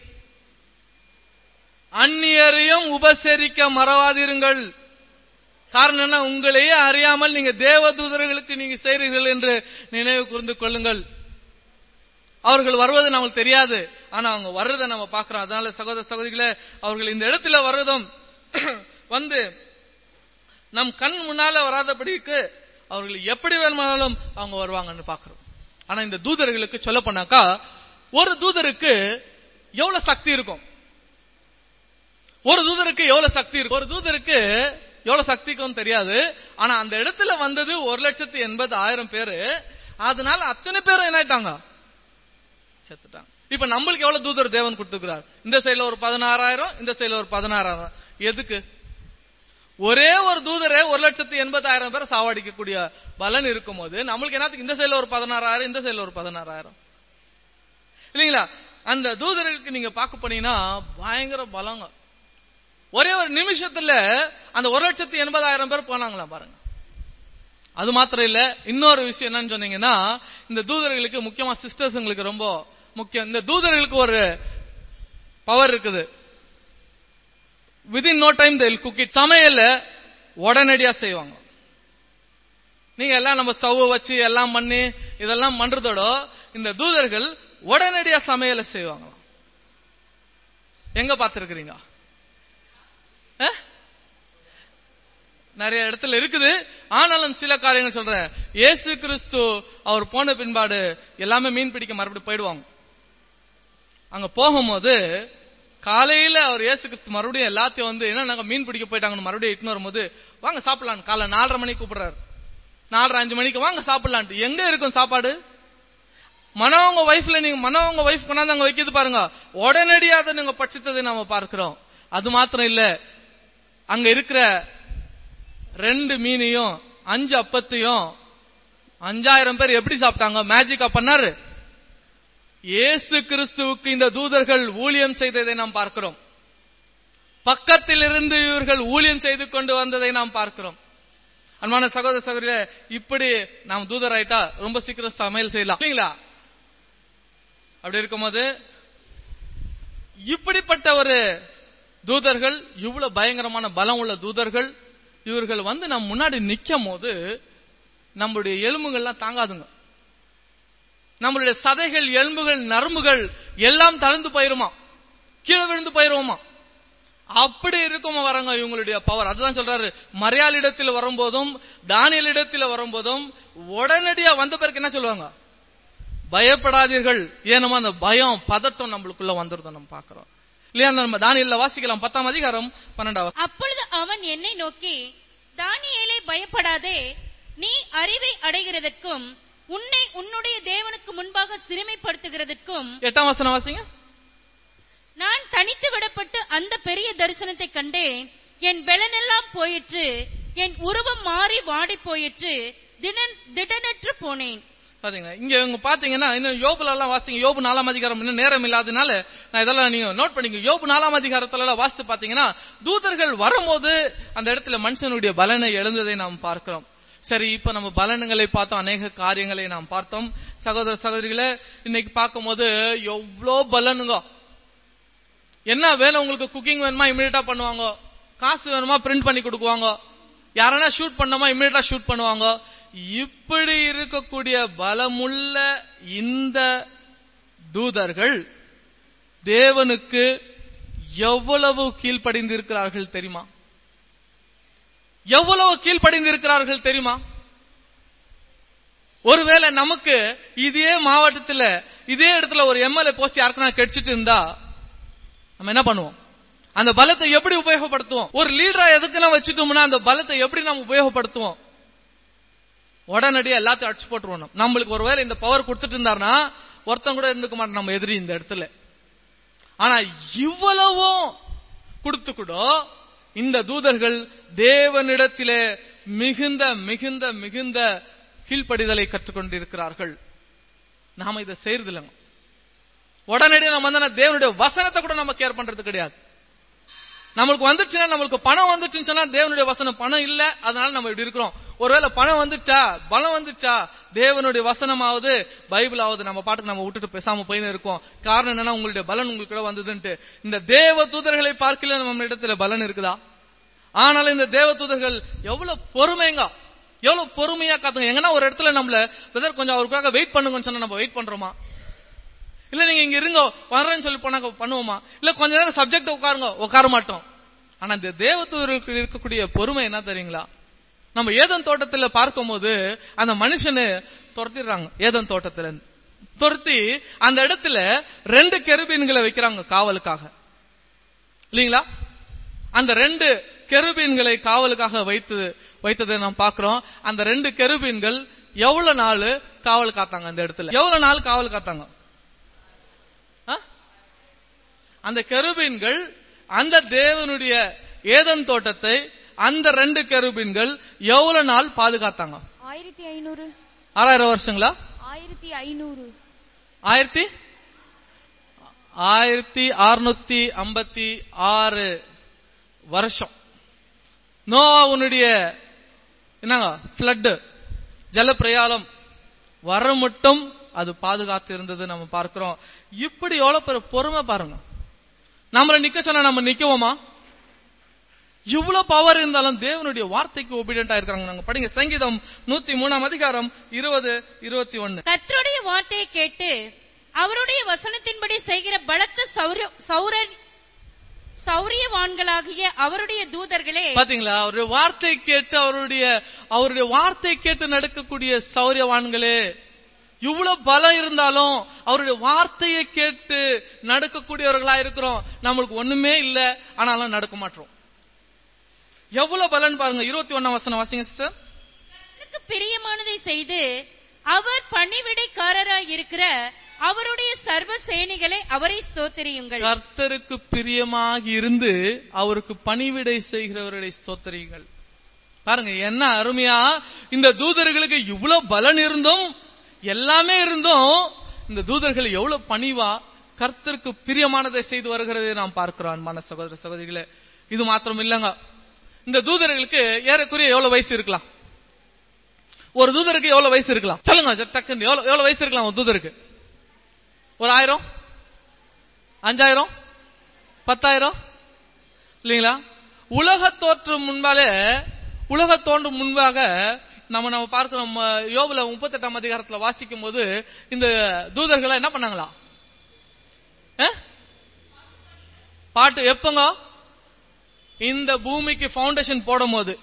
அந்நியரையும் உபசரிக்க மறவாதிருங்கள் காரணம் என்ன உங்களையே அறியாமல் நீங்க தேவதூதர்களுக்கு நீங்க செய்றீர்கள் என்று நினைவு கூர்ந்து கொள்ளுங்கள் அவர்கள் வருவது நமக்கு தெரியாது ஆனா அவங்க வர்றதை நம்ம பார்க்கிறோம் அதனால சகோதர சகோதரிகளே அவர்கள் இந்த இடத்துல வர்றதும் வந்து நம் கண் முன்னால வராதபடிக்கு அவர்கள் எப்படி வேணுமானாலும் அவங்க வருவாங்கன்னு பாக்குறோம் ஆனா இந்த தூதர்களுக்கு சொல்ல போனாக்கா ஒரு தூதருக்கு எவ்வளவு சக்தி இருக்கும் ஒரு தூதருக்கு எவ்வளவு சக்தி இருக்கும் ஒரு தூதருக்கு எவ்வளவு சக்திக்கும் தெரியாது ஆனா அந்த இடத்துல வந்தது ஒரு லட்சத்தி எண்பது ஆயிரம் பேரு அதனால அத்தனை பேரும் என்ன ஆயிட்டாங்க செத்துட்டாங்க இப்ப நம்மளுக்கு எவ்வளவு தூதர் தேவன் கொடுத்துக்கிறார் இந்த சைடுல ஒரு பதினாறாயிரம் இந்த சைடுல ஒரு பதினாறாயிரம் எதுக்கு ஒரே ஒரு தூதரே ஒரு லட்சத்தி எண்பதாயிரம் பேரை சாவடிக்கக்கூடிய பலன் இருக்கும் போது நம்மளுக்கு என்னத்துக்கு இந்த சைடுல ஒரு பதினாறாயிரம் இந்த சைடுல ஒரு பதினாறாயிரம் இல்லைங்களா அந்த தூதர்களுக்கு நீங்க பார்க்க போனீங்கன்னா பயங்கர பலங்க ஒரே ஒரு நிமிஷத்துல அந்த ஒரு லட்சத்தி எண்பதாயிரம் பேர் போனாங்களா பாருங்க அது மாத்திரம் இல்ல இன்னொரு விஷயம் என்னன்னு சொன்னீங்கன்னா இந்த தூதர்களுக்கு முக்கியமா சிஸ்டர்ஸுங்களுக்கு ரொம்ப முக்கியம் இந்த தூதர்களுக்கு ஒரு பவர் இருக்குது within no time they'll cook it சமையல்ல உடனடியா செய்வாங்க நீங்க எல்லாம் நம்ம ஸ்டவ் வச்சு எல்லாம் பண்ணி இதெல்லாம் பண்றதோட இந்த தூதர்கள் உடனடியா சமையல செய்வாங்களாம் எங்க பார்த்திருக்கிறீங்க அஹ்? நிறைய இடத்துல இருக்குது ஆனாலும் சில காரியங்கள் சொல்றேன் இயேசு கிறிஸ்து அவர் போன பின்பாடு எல்லாமே மீன் பிடிக்க மறுபடியும் போயிடுவாங்க அங்க போகும்போது காலையில அவர் இயேசு கிறிஸ்து மறுபடியும் எல்லாத்தையும் வந்து என்ன நாங்க மீன் பிடிக்க போயிட்டாங்கன்னு மறுபடியும் இட்டுன்னு வரும்போது வாங்க சாப்பிடலாம் காலை நாலரை மணிக்கு கூப்பிடுறாரு நாலரை அஞ்சு மணிக்கு வாங்க சாப்பிடலான்ட்டு எங்க இருக்கும் சாப்பாடு மனவங்க வைஃப்ல நீங்க மனவங்க வைஃப் கொண்டாந்து அங்க வைக்கிறது பாருங்க உடனடியாக அதை நீங்க பட்சித்ததை நாம பார்க்கிறோம் அது மாத்திரம் இல்ல அங்க இருக்கிற ரெண்டு மீனையும் அஞ்சு அப்பத்தையும் அஞ்சாயிரம் பேர் எப்படி சாப்பிட்டாங்க மேஜிக்கா பண்ணாரு இயேசு கிறிஸ்துவுக்கு இந்த தூதர்கள் ஊழியம் செய்ததை நாம் பார்க்கிறோம் பக்கத்தில் இருந்து இவர்கள் ஊழியம் செய்து கொண்டு வந்ததை நாம் பார்க்கிறோம் அன்பான சகோதர சகோதரிகளே இப்படி நாம் தூதர் ஆயிட்டா ரொம்ப சீக்கிரம் சமையல் செய்யலாம் இல்லைங்களா அப்படி இருக்கும்போது இப்படிப்பட்ட ஒரு தூதர்கள் இவ்வளவு பயங்கரமான பலம் உள்ள தூதர்கள் இவர்கள் வந்து நம்ம முன்னாடி நிக்கும் போது நம்மளுடைய எலும்புகள்லாம் தாங்காதுங்க நம்மளுடைய சதைகள் எலும்புகள் நரம்புகள் எல்லாம் தளர்ந்து போயிருமா கீழே விழுந்து போயிருவோமா அப்படி இருக்கும் வரங்க இவங்களுடைய பவர் அதுதான் சொல்றாரு மரியாளிடத்தில் வரும்போதும் தானியலிடத்தில் வரும்போதும் உடனடியா வந்த பிறகு என்ன சொல்லுவாங்க பயப்படாதீர்கள் ஏனமா அந்த பயம் பதட்டம் நம்மளுக்குள்ள வந்துருது நம்ம பாக்குறோம் இல்லையா நம்ம தானியல்ல வாசிக்கலாம் பத்தாம் அதிகாரம் பன்னெண்டாவது அப்பொழுது அவன் என்னை நோக்கி தானியேலே பயப்படாதே நீ அறிவை அடைகிறதற்கும் உன்னை உன்னுடைய தேவனுக்கு முன்பாக சிறுமைப்படுத்துகிறதற்கும் எட்டாம் வசனம் வாசிங்க நான் தனித்து விடப்பட்டு அந்த பெரிய தரிசனத்தை கண்டேன் என் பெலனெல்லாம் போயிற்று என் உருவம் மாறி வாடி போயிற்று திடன் திடனற்று போனேன் பாத்தீங்களா இங்க இவங்க பாத்தீங்கன்னா இன்னும் யோபுல எல்லாம் வாசிங்க யோபு நாலாம் அதிகாரம் இன்னும் நேரம் இல்லாதனால நான் இதெல்லாம் நீங்க நோட் பண்ணிக்க யோபு நாலாம் அதிகாரத்துல எல்லாம் வாசித்து பாத்தீங்கன்னா தூதர்கள் வரும்போது அந்த இடத்துல மனுஷனுடைய பலனை எழுந்ததை நாம் பார்க்கிறோம் சரி இப்ப நம்ம பலன்களை பார்த்தோம் அநேக காரியங்களை நாம் பார்த்தோம் சகோதர சகோதரிகளை இன்னைக்கு பார்க்கும்போது எவ்வளோ பலனுங்க என்ன வேணும் உங்களுக்கு குக்கிங் வேணுமா இமீடியட்டா பண்ணுவாங்க காசு வேணுமா பிரிண்ட் பண்ணி கொடுக்குவாங்க யாரனா ஷூட் பண்ணணுமா இமீடியட்டா ஷூட் பண்ணுவாங்க இப்படி இருக்கக்கூடிய பலமுள்ள இந்த தூதர்கள் தேவனுக்கு எவ்வளவு கீழ்ப்படிந்திருக்கிறார்கள் தெரியுமா எவ்வளவு கீழ்ப்படிந்திருக்கிறார்கள் தெரியுமா ஒருவேளை நமக்கு இதே மாவட்டத்துல இதே இடத்துல ஒரு எம்எல்ஏ போஸ்ட் யாருக்குன்னா கிடைச்சிட்டு இருந்தா நம்ம என்ன பண்ணுவோம் அந்த பலத்தை எப்படி உபயோகப்படுத்துவோம் ஒரு லீடரா எதுக்குன்னா வச்சுட்டோம்னா அந்த பலத்தை எப்படி நம்ம உபயோகப்படுத்துவோம் உடனடியா எல்லாத்தையும் அடிச்சு போட்டுருவோம் நம்ம. நம்மளுக்கு ஒருவேளை இந்த பவர் கொடுத்துட்டு இருந்தாருன்னா ஒருத்தன் கூட இருந்துக்க மாட்டோம் நம்ம எதிரி இந்த இடத்துல ஆனா இவ்வளவும் கொடுத்து கூட இந்த தூதர்கள் தேவனிடத்திலே மிகுந்த மிகுந்த மிகுந்த கீழ்ப்படிதலை கற்றுக்கொண்டிருக்கிறார்கள் நாம இதை செய்யறது இல்லைங்க உடனடியாக நம்ம வந்து தேவனுடைய வசனத்தை கூட நம்ம கேர் பண்றது கிடையாது நம்மளுக்கு வந்துச்சுன்னா நம்மளுக்கு பணம் வந்துச்சுன்னு சொன்னா தேவனுடைய வசனம் பணம் இல்ல அதனால நம்ம இப்படி இருக்கிறோம் ஒருவேளை பணம் வந்துச்சா பலம் வந்துச்சா தேவனுடைய வசனமாவது பைபிள் ஆகுது நம்ம பாட்டுக்கு நம்ம விட்டுட்டு பேசாம போயின்னு இருக்கோம் காரணம் என்னன்னா உங்களுடைய பலன் உங்களுக்கு கூட வந்ததுன்ட்டு இந்த தேவ தூதர்களை பார்க்கல நம்ம இடத்துல பலன் இருக்குதா ஆனாலும் இந்த தேவ தூதர்கள் எவ்வளவு பொறுமைங்க எவ்வளவு பொறுமையா காத்துங்க எங்கன்னா ஒரு இடத்துல நம்மள பிரதர் கொஞ்சம் அவருக்காக வெயிட் பண்ணுங்கன்னு சொன்னா நம்ம வெயிட் பண்றோமா இல்ல நீங்க இங்க இருங்க வர்றேன்னு சொல்லி போனாங்க பண்ணுவோமா இல்ல கொஞ்ச நேரம் சப்ஜெக்ட் உட்காருங்க உட்கார மாட்டோம் ஆனா இந்த தேவதூதருக்கு இருக்கக்கூடிய பொறுமை என்ன தெரியுங்களா நம்ம ஏதன் தோட்டத்துல பார்க்கும்போது அந்த மனுஷனு துரத்திடுறாங்க ஏதன் தோட்டத்துல இருந்து. துரத்தி அந்த இடத்துல ரெண்டு கெருபீன்களை வைக்கிறாங்க காவலுக்காக இல்லீங்களா அந்த ரெண்டு கெருபீன்களை காவலுக்காக வைத்து வைத்ததை நாம் பார்க்கிறோம் அந்த ரெண்டு கெருபீன்கள் எவ்வளவு நாள் காவல் காத்தாங்க அந்த இடத்துல எவ்வளவு நாள் காவல் காத்தாங்க ஆ? அந்த கெருபீன்கள் அந்த தேவனுடைய ஏதன் தோட்டத்தை அந்த ரெண்டு கெருபீன்கள் எவ்வளவு நாள் பாதுகாத்தாங்க ஆயிரத்தி ஐநூறு ஆறாயிரம் வருஷங்களா ஆயிரத்தி ஐநூறு ஆயிரத்தி ஆயிரத்தி அறுநூத்தி ஐம்பத்தி ஆறு வருஷம் நோவாவுனுடைய என்னங்க பிளட் ஜலப்பிரயாலம் வர மட்டும் அது பாதுகாத்து இருந்தது நம்ம பார்க்கிறோம் இப்படி எவ்வளவு பெரிய பொறுமை பாருங்க நம்மள நிக்க சொன்னா நம்ம நிக்குவோமா இவ்வளவு பவர் இருந்தாலும் தேவனுடைய வார்த்தைக்கு ஒபீடியண்டா இருக்காங்க நாங்க படிங்க சங்கீதம் நூத்தி மூணாம் அதிகாரம் இருபது இருபத்தி ஒன்னு கர்த்தருடைய வார்த்தையை கேட்டு அவருடைய வசனத்தின்படி செய்கிற பலத்த சௌர- சௌர- சௌரியவான்களாகிய அவருடைய தூதர்களே பாத்தீங்களா அவருடைய வார்த்தை கேட்டு அவருடைய அவருடைய வார்த்தை கேட்டு நடக்கக்கூடிய சௌரியவான்களே இவ்வளவு பலம் இருந்தாலும் அவருடைய வார்த்தையை கேட்டு நடக்கக்கூடியவர்களா இருக்கிறோம் நம்மளுக்கு ஒண்ணுமே இல்ல ஆனாலும் நடக்க மாட்டோம் எவ்வளவு பலன் பாருங்க இருபத்தி ஒன்னாம் வசனம் வாசிங்க சிஸ்டர் கர்த்தருக்கு பிரியமானதை செய்து அவர் பணிவிடைக்காரராய் இருக்கிற அவருடைய சர்வ சேனைகளை அவரை ஸ்தோத்திரியுங்கள் கர்த்தருக்கு பிரியமாக இருந்து அவருக்கு பணிவிடை செய்கிறவர்களை ஸ்தோத்திரியுங்கள் பாருங்க என்ன அருமையா இந்த தூதர்களுக்கு இவ்வளவு பலன் இருந்தும் எல்லாமே இருந்தும் இந்த தூதர்கள் எவ்வளவு பணிவா கர்த்தருக்கு பிரியமானதை செய்து வருகிறதை நாம் பார்க்கிறோம் அன்பான சகோதர சகோதரிகளே இது மாத்திரம் இல்லங்க இந்த தூதர்களுக்கு ஏறக்குறைய எவ்வளவு வயசு இருக்கலாம் ஒரு தூதருக்கு எவ்வளவு வயசு இருக்கலாம் சொல்லுங்க டக்குன்னு எவ்வளவு எவ்வளவு வயசு இருக்கலாம் ஒரு தூதருக்கு ஒரு ஆயிரம் அஞ்சாயிரம் பத்தாயிரம் இல்லைங்களா உலக தோற்றம் முன்பாலே உலக தோன்றும் முன்பாக நம்ம நம்ம பார்க்கிறோம் அஹ், யோபுல முப்பத்தெட்டாம் அதிகாரத்துல வாசிக்கும் போது இந்த தூதர்களை என்ன பண்ணாங்களா அஹ்? பாட்டு எப்பங்க இந்த பூமிக்கு ஃபவுண்டேஷன் போடும் போது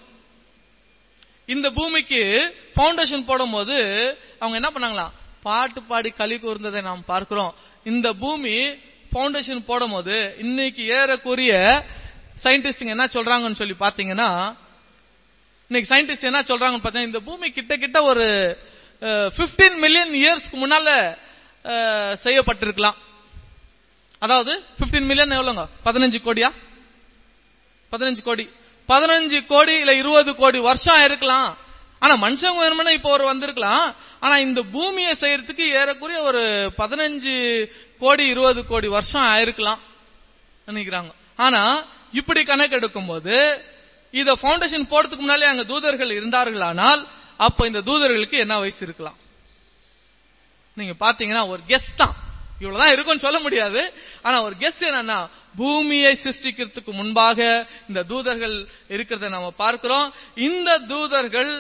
இந்த பூமிக்கு ஃபவுண்டேஷன் போடும்போது அவங்க என்ன பண்ணாங்களாம் பாட்டு பாடி களி கூர்ந்ததை நாம் பார்க்கிறோம் இந்த பூமி ஃபவுண்டேஷன் போடும்போது இன்னைக்கு ஏறக்குரிய சயின்டிஸ்டுங்க என்ன சொல்றாங்கன்னு சொல்லி பாத்தீங்கன்னா இன்னைக்கு சயின்டிஸ்ட் என்ன சொல்றாங்கன்னு பார்த்தீங்கன்னா இந்த பூமி கிட்ட கிட்ட ஒரு 15 மில்லியன் இயர்ஸ்க்கு முன்னால அஹ், செய்யப்பட்டிருக்கலாம் அதாவது 15 மில்லியன் எவ்வளவுங்க பதினஞ்சு கோடியா பதினஞ்சு கோடி பதினஞ்சு கோடி இல்ல இருபது கோடி வருஷம் இருக்கலாம் ஆனா மனுஷங்க வேணும்னா இப்போ ஒரு வந்திருக்கலாம் ஆனா இந்த பூமியை செய்யறதுக்கு ஏறக்குறைய ஒரு பதினஞ்சு கோடி இருபது கோடி வருஷம் ஆயிருக்கலாம் நினைக்கிறாங்க ஆனா இப்படி கணக்கு எடுக்கும்போது இத ஃபவுண்டேஷன் போடுறதுக்கு முன்னாலே அங்க தூதர்கள் இருந்தார்களானால் அப்ப இந்த தூதர்களுக்கு என்ன வயசு இருக்கலாம் நீங்க பாத்தீங்கன்னா ஒரு கெஸ் தான் இவ்வளவுதான் இருக்கும்னு சொல்ல முடியாது ஆனா ஒரு கெஸ் என்னன்னா பூமியை சிருஷ்டிக்கிறதுக்கு முன்பாக இந்த தூதர்கள் இருக்கிறத நாம பார்க்கிறோம் இந்த தூதர்கள்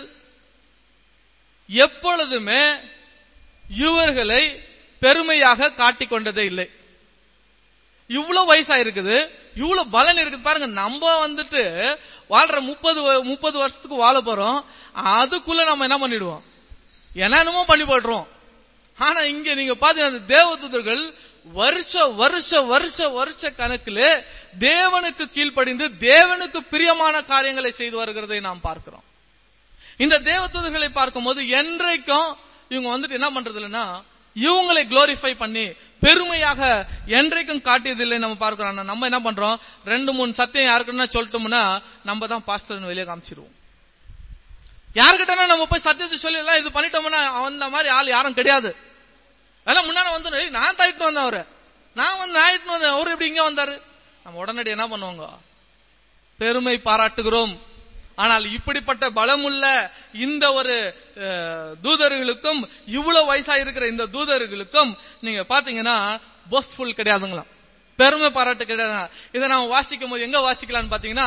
எப்பொழுதுமே இவர்களை பெருமையாக காட்டிக் கொண்டதே இல்லை இவ்வளவு வயசா இருக்குது இவ்வளவு பலன் இருக்குது பாருங்க நம்ம வந்துட்டு வாழ்ற முப்பது முப்பது வருஷத்துக்கு வாழ போறோம் அதுக்குள்ள நம்ம என்ன பண்ணிடுவோம் என்னென்னமோ பண்ணி போடுறோம் ஆனா இங்க நீங்க பாத்தீங்கன்னா அந்த தேவதூதர்கள் வருஷ வருஷ வருஷ வருஷ கணக்கில் தேவனுக்கு கீழ்ப்படிந்து தேவனுக்கு பிரியமான காரியங்களை செய்து வருகிறதை நாம் பார்க்கிறோம் இந்த தேவதூதர்களை பார்க்கும்போது என்றைக்கும் இவங்க வந்துட்டு என்ன பண்றது இல்லைன்னா இவங்களை குளோரிஃபை பண்ணி பெருமையாக என்றைக்கும் காட்டியதில்லை நம்ம பார்க்கிறோம் ஆனா நம்ம என்ன பண்றோம் ரெண்டு மூணு சத்தியம் யாருக்குன்னா சொல்லிட்டோம்னா நம்ம தான் பாஸ்டர் வெளியே காமிச்சிருவோம் யாருக்கிட்டனா நம்ம போய் சத்தியத்தை சொல்லி எல்லாம் இது பண்ணிட்டோம்னா அந்த மாதிரி ஆள் யாரும் கிடையாது அதெல்லாம் முன்னால வந்து "ஏய், நான் தாயிட்டு வந்தேன் அவரு நான் வந்து நான் இட்டுன்னு வந்தேன் அவரு எப்படி இங்க வந்தாரு நம்ம உடனடி என்ன பண்ணுவாங்க பெருமை பாராட்டுகிறோம் ஆனால் இப்படிப்பட்ட பலமுள்ள இந்த ஒரு அஹ், தூதர்களுக்கும் இவ்வளவு வயசா இருக்கிற இந்த தூதர்களுக்கும் நீங்க பாத்தீங்கன்னா போஸ்ட்ஃபுல் கிடையாதுங்களாம் பெருமை பாராட்டு கிடையாது இதை நாம வாசிக்கும் போது எங்க வாசிக்கலாம்னு பாத்தீங்கன்னா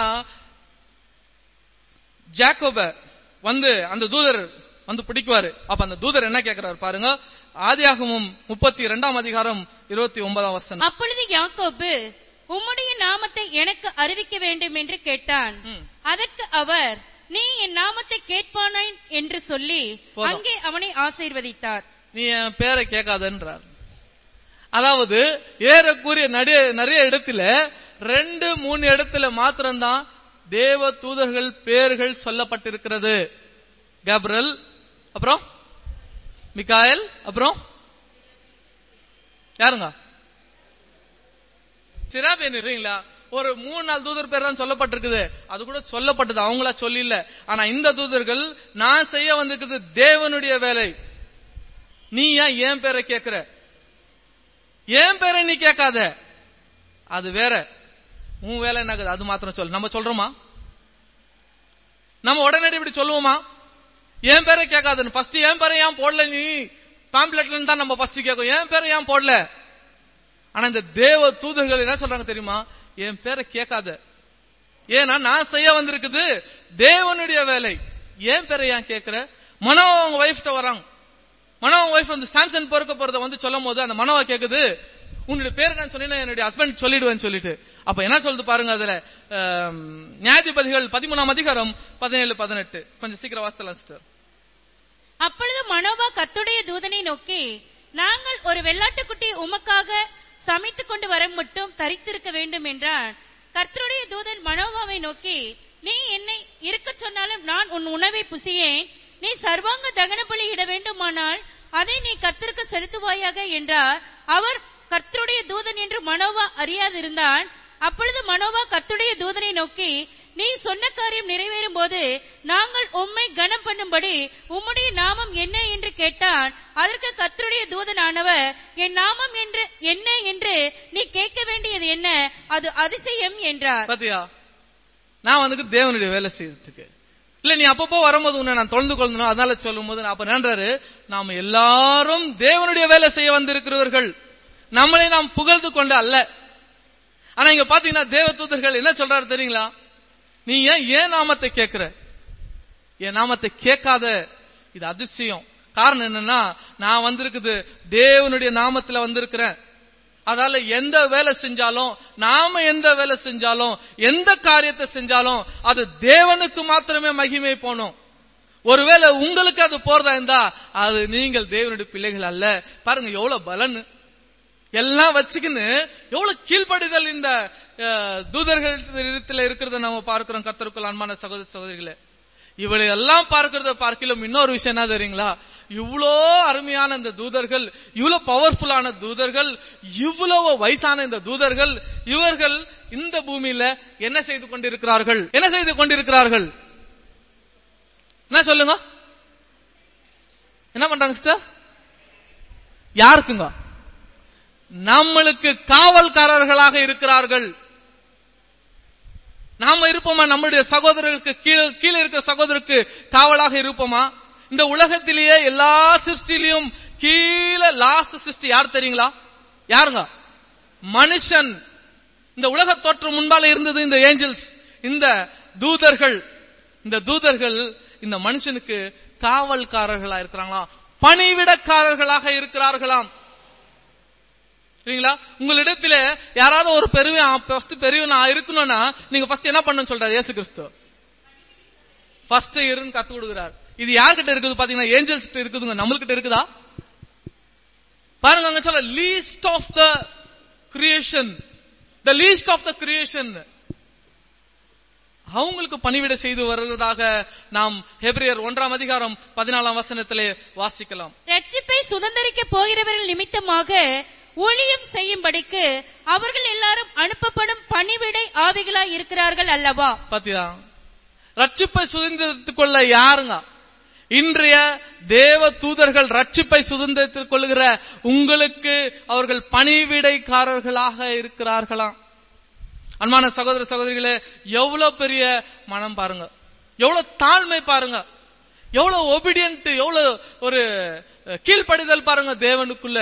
ஜாக்கோப வந்து அந்த தூதர் வந்து பிடிக்குவாரு அப்ப அந்த தூதர் என்ன கேக்குறாரு பாருங்க ஆதியாகமும் முப்பத்தி இரண்டாம் அதிகாரம் இருபத்தி ஒன்பதாம் வசனம் அப்பொழுது யாக்கோபு உம்முடைய நாமத்தை எனக்கு அறிவிக்க வேண்டும் என்று கேட்டான் ம். அதற்கு அவர் நீ என் நாமத்தை கேட்பானாய் என்று சொல்லி போதும். அங்கே அவனை ஆசீர்வதித்தார் நீ என் பேரை கேட்காதன்றார் அதாவது ஏறக்குரிய நிறைய நிறைய இடத்துல ரெண்டு மூணு இடத்துல மாத்திரம்தான் தேவ தூதர்கள் பேர்கள் சொல்லப்பட்டிருக்கிறது கேப்ரல் அப்புறம் மிகாயல் அப்புறம் யாருங்க சிராபேன் இருக்கீங்களா ஒரு மூணு நாள் தூதர் பேர் தான் சொல்லப்பட்டிருக்குது அது கூட சொல்லப்பட்டது அவங்களா சொல்லல ஆனா இந்த தூதர்கள் நான் செய்ய வந்திருக்குது தேவனுடைய வேலை நீ ஏன் என் பேரை கேக்குற என் பேரை நீ கேட்காத அது வேற உன் வேலை என்னக்குது அது மாத்திரம் சொல்லு நம்ம சொல்றோமா நம்ம உடனடி இப்படி சொல்லுவோமா என் பேரை கேட்காதுன்னு ஃபர்ஸ்ட் என் பேரை ஏன் போடல நீ பாம்ப்ளெட்ல தான் நம்ம ஃபர்ஸ்ட் கேட்கும் என் பேரை ஏன் போடல ஆனா இந்த தேவ தூதர்கள் என்ன சொல்றாங்க தெரியுமா என் பேரை கேட்காத ஏன்னா நான் செய்ய வந்திருக்குது தேவனுடைய வேலை என் பேரை ஏன் கேட்கிற மனோ அவங்க ஒய்ஃப்ட வராங்க மனோ அவங்க ஒய்ஃப் வந்து சாம்சன் பொறுக்க போறத வந்து சொல்லும் போது அந்த மனோவை கேக்குது உன்னுடைய பேர் நான் சொன்னீங்கன்னா என்னுடைய ஹஸ்பண்ட் சொல்லிடுவேன்னு சொல்லிட்டு அப்ப என்ன சொல்லுது பாருங்க அதுல ஆம், நியாயாதிபதிகள் பதிமூணாம் அதிகாரம் பதினேழு பதினெட்டு கொஞ்சம் சீக்கிரம் வாசித்தலாம் சிஸ்டர் அப்பொழுது மனோவா கர்த்தருடைய தூதனை நோக்கி நாங்கள் ஒரு வெள்ளாட்டுக்குட்டி உமக்காக சமைத்துக் கொண்டு வர மட்டும் தரித்திருக்க வேண்டும் என்றான் கர்த்தருடைய தூதன் மனோவாவை நோக்கி நீ என்னை இருக்கச் சொன்னாலும் நான் உன் உணவை புசியேன் நீ சர்வாங்க தகன பலி இட வேண்டுமானால் அதை நீ கர்த்தருக்கு செலுத்துவாயாக என்றார் அவர் கர்த்தருடைய தூதன் என்று மனோவா அறியாதிருந்தான் அப்பொழுது மனோவா கர்த்தருடைய தூதனை நோக்கி நீ சொன்ன காரியம் நிறைவேறும் போது நாங்கள் உம்மை கனம் பண்ணும்படி உம்முடைய நாமம் என்ன என்று கேட்டான் அதற்கு கர்த்தருடைய தூதனானவர் என் நாமம் என்று என்ன என்று நீ கேட்க வேண்டியது என்ன அது அதிசயம் என்றார் பாத்தியா நான் வந்து தேவனுடைய வேலை செய்யறதுக்கு இல்ல நீ அப்பப்போ வரும்போது உன்னை நான் தொழுந்து கொள்ளணும் அதனால சொல்லும் போது அப்ப நின்றாரு நாம எல்லாரும் தேவனுடைய வேலை செய்ய வந்திருக்கிறவர்கள் நம்மளை நாம் புகழ்ந்து கொண்டு அல்ல ஆனா இங்க பாத்தீங்கன்னா தேவ தூதர்கள் என்ன சொல்றாரு தெரியுங்களா நீ ஏன் ஏன் நாமத்தை கேட்கிற என் நாமத்தை கேட்காத இது அதிசயம் காரணம் என்னன்னா நான் வந்திருக்குது தேவனுடைய நாமத்துல வந்திருக்கிறேன் அதால எந்த வேலை செஞ்சாலும் நாம எந்த வேலை செஞ்சாலும் எந்த காரியத்தை செஞ்சாலும் அது தேவனுக்கு மாத்திரமே மகிமை போணும் ஒருவேளை உங்களுக்கு அது போறதா இருந்தா அது நீங்கள் தேவனுடைய பிள்ளைகள் அல்ல பாருங்க எவ்வளவு பலன் எல்லாம் வச்சுக்கின்னு எவ்வளவு கீழ்ப்படிதல் இந்த அஹ், தூதர்கள் இடத்துல இருக்கிறத நம்ம பார்க்கிறோம் கத்தருக்குள் அன்பான சகோதர சகோதரிகளே இவளை எல்லாம் பார்க்கிறத பார்க்கலாம் இன்னொரு விஷயம் என்ன தெரியுங்களா இவ்வளோ அருமையான இந்த தூதர்கள் இவ்வளவு பவர்ஃபுல்லான தூதர்கள் இவ்வளவு வயசான இந்த தூதர்கள் இவர்கள் இந்த பூமியில என்ன செய்து கொண்டிருக்கிறார்கள் என்ன செய்து கொண்டிருக்கிறார்கள் என்ன சொல்லுங்க என்ன பண்றாங்க சிஸ்டர் யாருக்குங்க நம்மளுக்கு காவல்காரர்களாக இருக்கிறார்கள் நாம இருப்போமா நம்முடைய சகோதரர்களுக்கு கீழே கீழே இருக்கிற சகோதரருக்கு காவலாக இருப்போமா இந்த உலகத்திலேயே எல்லா சிருஷ்டிலையும் கீழே லாஸ்ட் சிருஷ்டி யார் தெரியுங்களா யாருங்க மனுஷன் இந்த உலக தோற்றம் முன்பால இருந்தது இந்த ஏஞ்சல்ஸ் இந்த தூதர்கள் இந்த தூதர்கள் இந்த மனுஷனுக்கு காவல்காரர்களா இருக்கிறாங்களா பணிவிடக்காரர்களாக இருக்கிறார்களாம் சரிங்களா உங்களிடத்துல யாராவது ஒரு பெரியவன் ஃபர்ஸ்ட் பெரியவன் நான் இருக்கணும்னா நீங்க ஃபர்ஸ்ட் என்ன பண்ணணும்னு சொல்றாரு இயேசு கிறிஸ்து ஃபர்ஸ்ட் இருன்னு கத்து கொடுக்குறாரு இது யார்கிட்ட இருக்குது பாத்தீங்கன்னா ஏஞ்சல்ஸ் கிட்ட இருக்குதுங்க நம்மள்கிட்ட இருக்குதா பாருங்க அங்க சொல்ல least of the creation the least of the creation அவங்களுக்கு பணிவிட செய்து வருவதாக நாம் ஹெப்ரியர் ஒன்றாம் அதிகாரம் பதினாலாம் வசனத்திலே வாசிக்கலாம் ரட்சிப்பை சுதந்திரிக்க போகிறவர்கள் நிமித்தமாக ஊழியம் செய்யும்படிக்கு அவர்கள் எல்லாரும் அனுப்பப்படும் பணிவிடை ஆவிகளாய் இருக்கிறார்கள் அல்லவா பாத்தியா ரட்சிப்பை சுதந்திரத்துக் கொள்ள யாருங்க இன்றைய தேவ தூதர்கள் ரட்சிப்பை சுதந்திரத்துக் கொள்ளுகிற உங்களுக்கு அவர்கள் பணிவிடைக்காரர்களாக இருக்கிறார்களாம் அன்பான சகோதர சகோதரிகளே எவ்வளவு பெரிய மனம் பாருங்க எவ்வளவு தாழ்மை பாருங்க எவ்வளவு ஒபிடியன்ட் எவ்வளவு ஒரு அஹ், கீழ்ப்படிதல் பாருங்க தேவனுக்குள்ள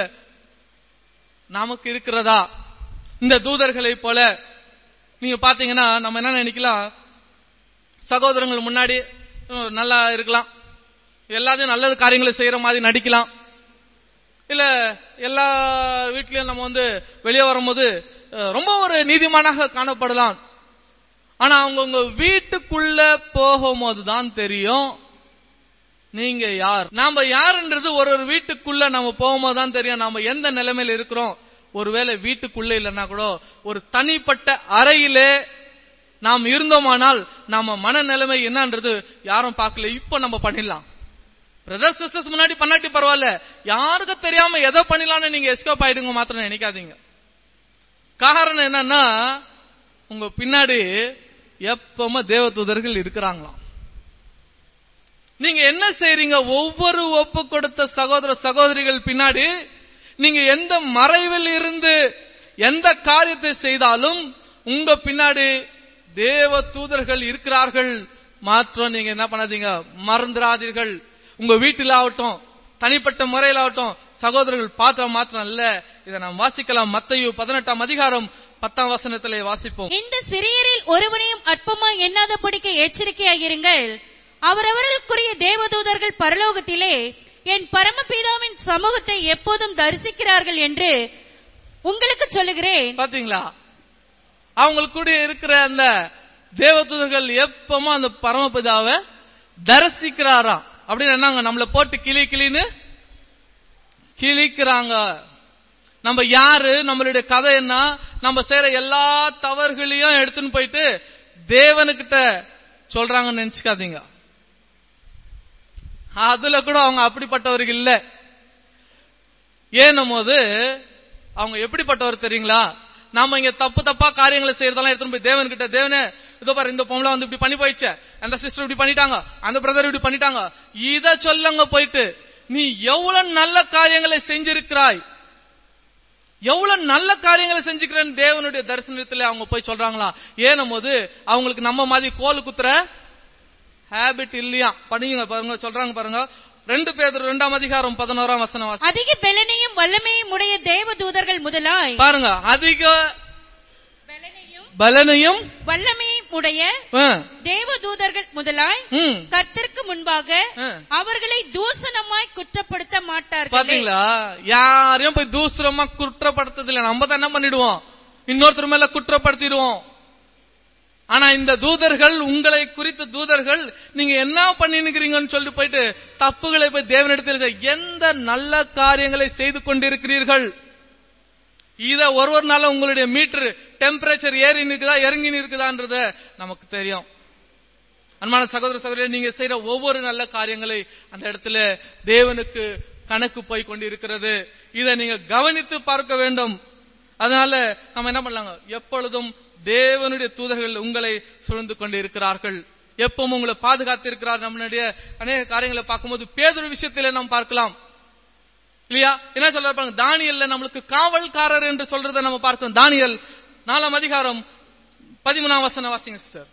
நமக்கு இருக்கிறதா இந்த தூதர்களை போல நீங்க பாத்தீங்கன்னா நம்ம என்ன நினைக்கலாம் சகோதரங்கள் முன்னாடி அஹ், நல்லா இருக்கலாம் எல்லாத்தையும் நல்ல காரியங்களை செய்யற மாதிரி நடிக்கலாம் இல்ல எல்லா வீட்லயும் நம்ம வந்து வெளியே வரும்போது அஹ், ரொம்ப ஒரு நீதிமானாக காணப்படலாம் ஆனா அவங்கவுங்க வீட்டுக்குள்ள போகும்போது தான் தெரியும் நீங்க யார் நாம யாருன்றது ஒரு ஒரு வீட்டுக்குள்ள நம்ம போகும்போது தான் தெரியும் நாம எந்த நிலைமையில இருக்கிறோம் ஒருவேளை வீட்டுக்குள்ள இல்லைன்னா கூட ஒரு தனிப்பட்ட அறையிலே நாம் இருந்தோமானால் நம்ம மனநிலைமை என்னன்றது யாரும் பார்க்கல இப்ப நம்ம பண்ணிடலாம் பிரதர் சிஸ்டர்ஸ் முன்னாடி பண்ணாட்டி பரவாயில்ல யாருக்கு தெரியாம எதை பண்ணிடலாம்னு நீங்க எஸ்கேப் ஆயிடுங்க மாத்திரம் நினைக்காதீங்க காரணம் என்னன்னா உங்க பின்னாடி எப்பவுமே தேவதூதர்கள் இருக்கிறாங்களாம் நீங்க என்ன செய்றீங்க ஒவ்வொரு ஒப்பு கொடுத்த சகோதர சகோதரிகள் பின்னாடி நீங்க எந்த மறைவில் இருந்து எந்த காரியத்தை செய்தாலும் உங்க பின்னாடி தேவ தூதர்கள் இருக்கிறார்கள் மாற்றம் நீங்க என்ன பண்ணாதீங்க மறந்துடாதீர்கள் உங்க வீட்டில் ஆகட்டும் தனிப்பட்ட முறையில் ஆகட்டும் சகோதரர்கள் பாத்திரம் மாத்திரம் அல்ல இதை நாம் வாசிக்கலாம் மத்தையு பதினெட்டாம் அதிகாரம் பத்தாம் வசனத்திலே வாசிப்போம் இந்த சிறியரில் ஒருவனையும் அற்பமா எண்ணாதபடிக்கு எச்சரிக்கையாயிருங்கள் அவரவர்களுக்குரிய தேவதூதர்கள் பரலோகத்திலே என் பரமபிதாவின் சமூகத்தை எப்போதும் தரிசிக்கிறார்கள் என்று உங்களுக்கு சொல்லுகிறேன் பாத்தீங்களா அவங்களுக்கு கூட இருக்கிற அந்த தேவதூதர்கள் எப்பவும் அந்த பரமபிதாவை தரிசிக்கிறாராம் அப்படின்னு என்னங்க நம்மள போட்டு கிளி கிளின்னு கிழிக்கிறாங்க நம்ம யாரு நம்மளுடைய கதை என்ன நம்ம செய்யற எல்லா தவறுகளையும் எடுத்துன்னு போயிட்டு தேவனுக்கிட்ட சொல்றாங்கன்னு நினைச்சுக்காதீங்க அதுல கூட அவங்க அப்படிப்பட்டவர்கள் இல்ல ஏன்னும் போது அவங்க எப்படிப்பட்டவர் தெரியுங்களா நாம இங்க தப்பு தப்பா காரியங்களை செய்யறதெல்லாம் எடுத்துன்னு போய் தேவன் கிட்ட தேவனே இதோ பாரு இந்த பொம்பளை வந்து இப்படி பண்ணி போயிடுச்சு அந்த சிஸ்டர் இப்படி பண்ணிட்டாங்க அந்த பிரதர் இப்படி பண்ணிட்டாங்க இத சொல்லுங்க போயிட்டு நீ எவ்வளவு நல்ல காரியங்களை செஞ்சிருக்கிறாய் எவ்வளவு நல்ல காரியங்களை செஞ்சுக்கிறேன்னு தேவனுடைய தரிசனத்துல அவங்க போய் சொல்றாங்களா ஏனும் போது அவங்களுக்கு நம்ம மாதிரி கோல் குத்துற ஹேபிட் இல்லையா பண்ணுங்க பாருங்க சொல்றாங்க பாருங்க ரெண்டு பேர் ரெண்டாம் அதிகாரம் பதினோராம் வசனம் வாசி- அதிக பெலனையும் வல்லமையும் உடைய தேவதூதர்கள் முதலாய் பாருங்க அதிக பெலனையும் பலனையும் வல்லமையும் உடைய ஆ, தேவதூதர்கள் முதலாய் ம், கர்த்தருக்கு முன்பாக ஆ. அவர்களை தூசணமாய் குற்றப்படுத்த மாட்டார்கள் பாத்தீங்களா யாரையும் போய் தூசரமா குற்றப்படுத்துறது இல்ல நம்ம தான் என்ன பண்ணிடுவோம் இன்னொருத்தர் மேல குற்றப்படுத்திடுவோம் ஆனா இந்த தூதர்கள் உங்களை குறித்த தூதர்கள் நீங்க என்ன பண்ணிருக்கிறீங்கன்னு சொல்லிட்டு போயிட்டு தப்புகளை போய் தேவனிடத்தில் எந்த நல்ல காரியங்களை செய்து கொண்டிருக்கிறீர்கள் இத ஒரு ஒரு நாள் உங்களுடைய மீட்டர் டெம்பரேச்சர் ஏறி இருக்குதா இறங்கி இருக்குதான்றது நமக்கு தெரியும் அன்பான சகோதர சகோதரி நீங்க செய்யற ஒவ்வொரு நல்ல காரியங்களை அந்த இடத்துல தேவனுக்கு கணக்கு போய் கொண்டிருக்கிறது இதை நீங்க கவனித்து பார்க்க வேண்டும் அதனால நம்ம என்ன பண்ணலாங்க எப்பொழுதும் தேவனுடைய தூதர்கள் உங்களை சூழ்ந்து கொண்டு இருக்கிறார்கள் எப்பவும் உங்களை பாதுகாத்து இருக்கிறார் நம்மளுடைய அநேக காரியங்களை பார்க்கும்போது பேதொரு விஷயத்திலே நாம் பார்க்கலாம் இல்லையா என்ன சொல்ற பாருங்க தானியல்ல நம்மளுக்கு காவல்காரர் என்று சொல்றதை நம்ம பார்க்கிறோம் தானியல் நாலாம் அதிகாரம் பதிமூணாம் வசனம் வாசிங்க சிஸ்டர்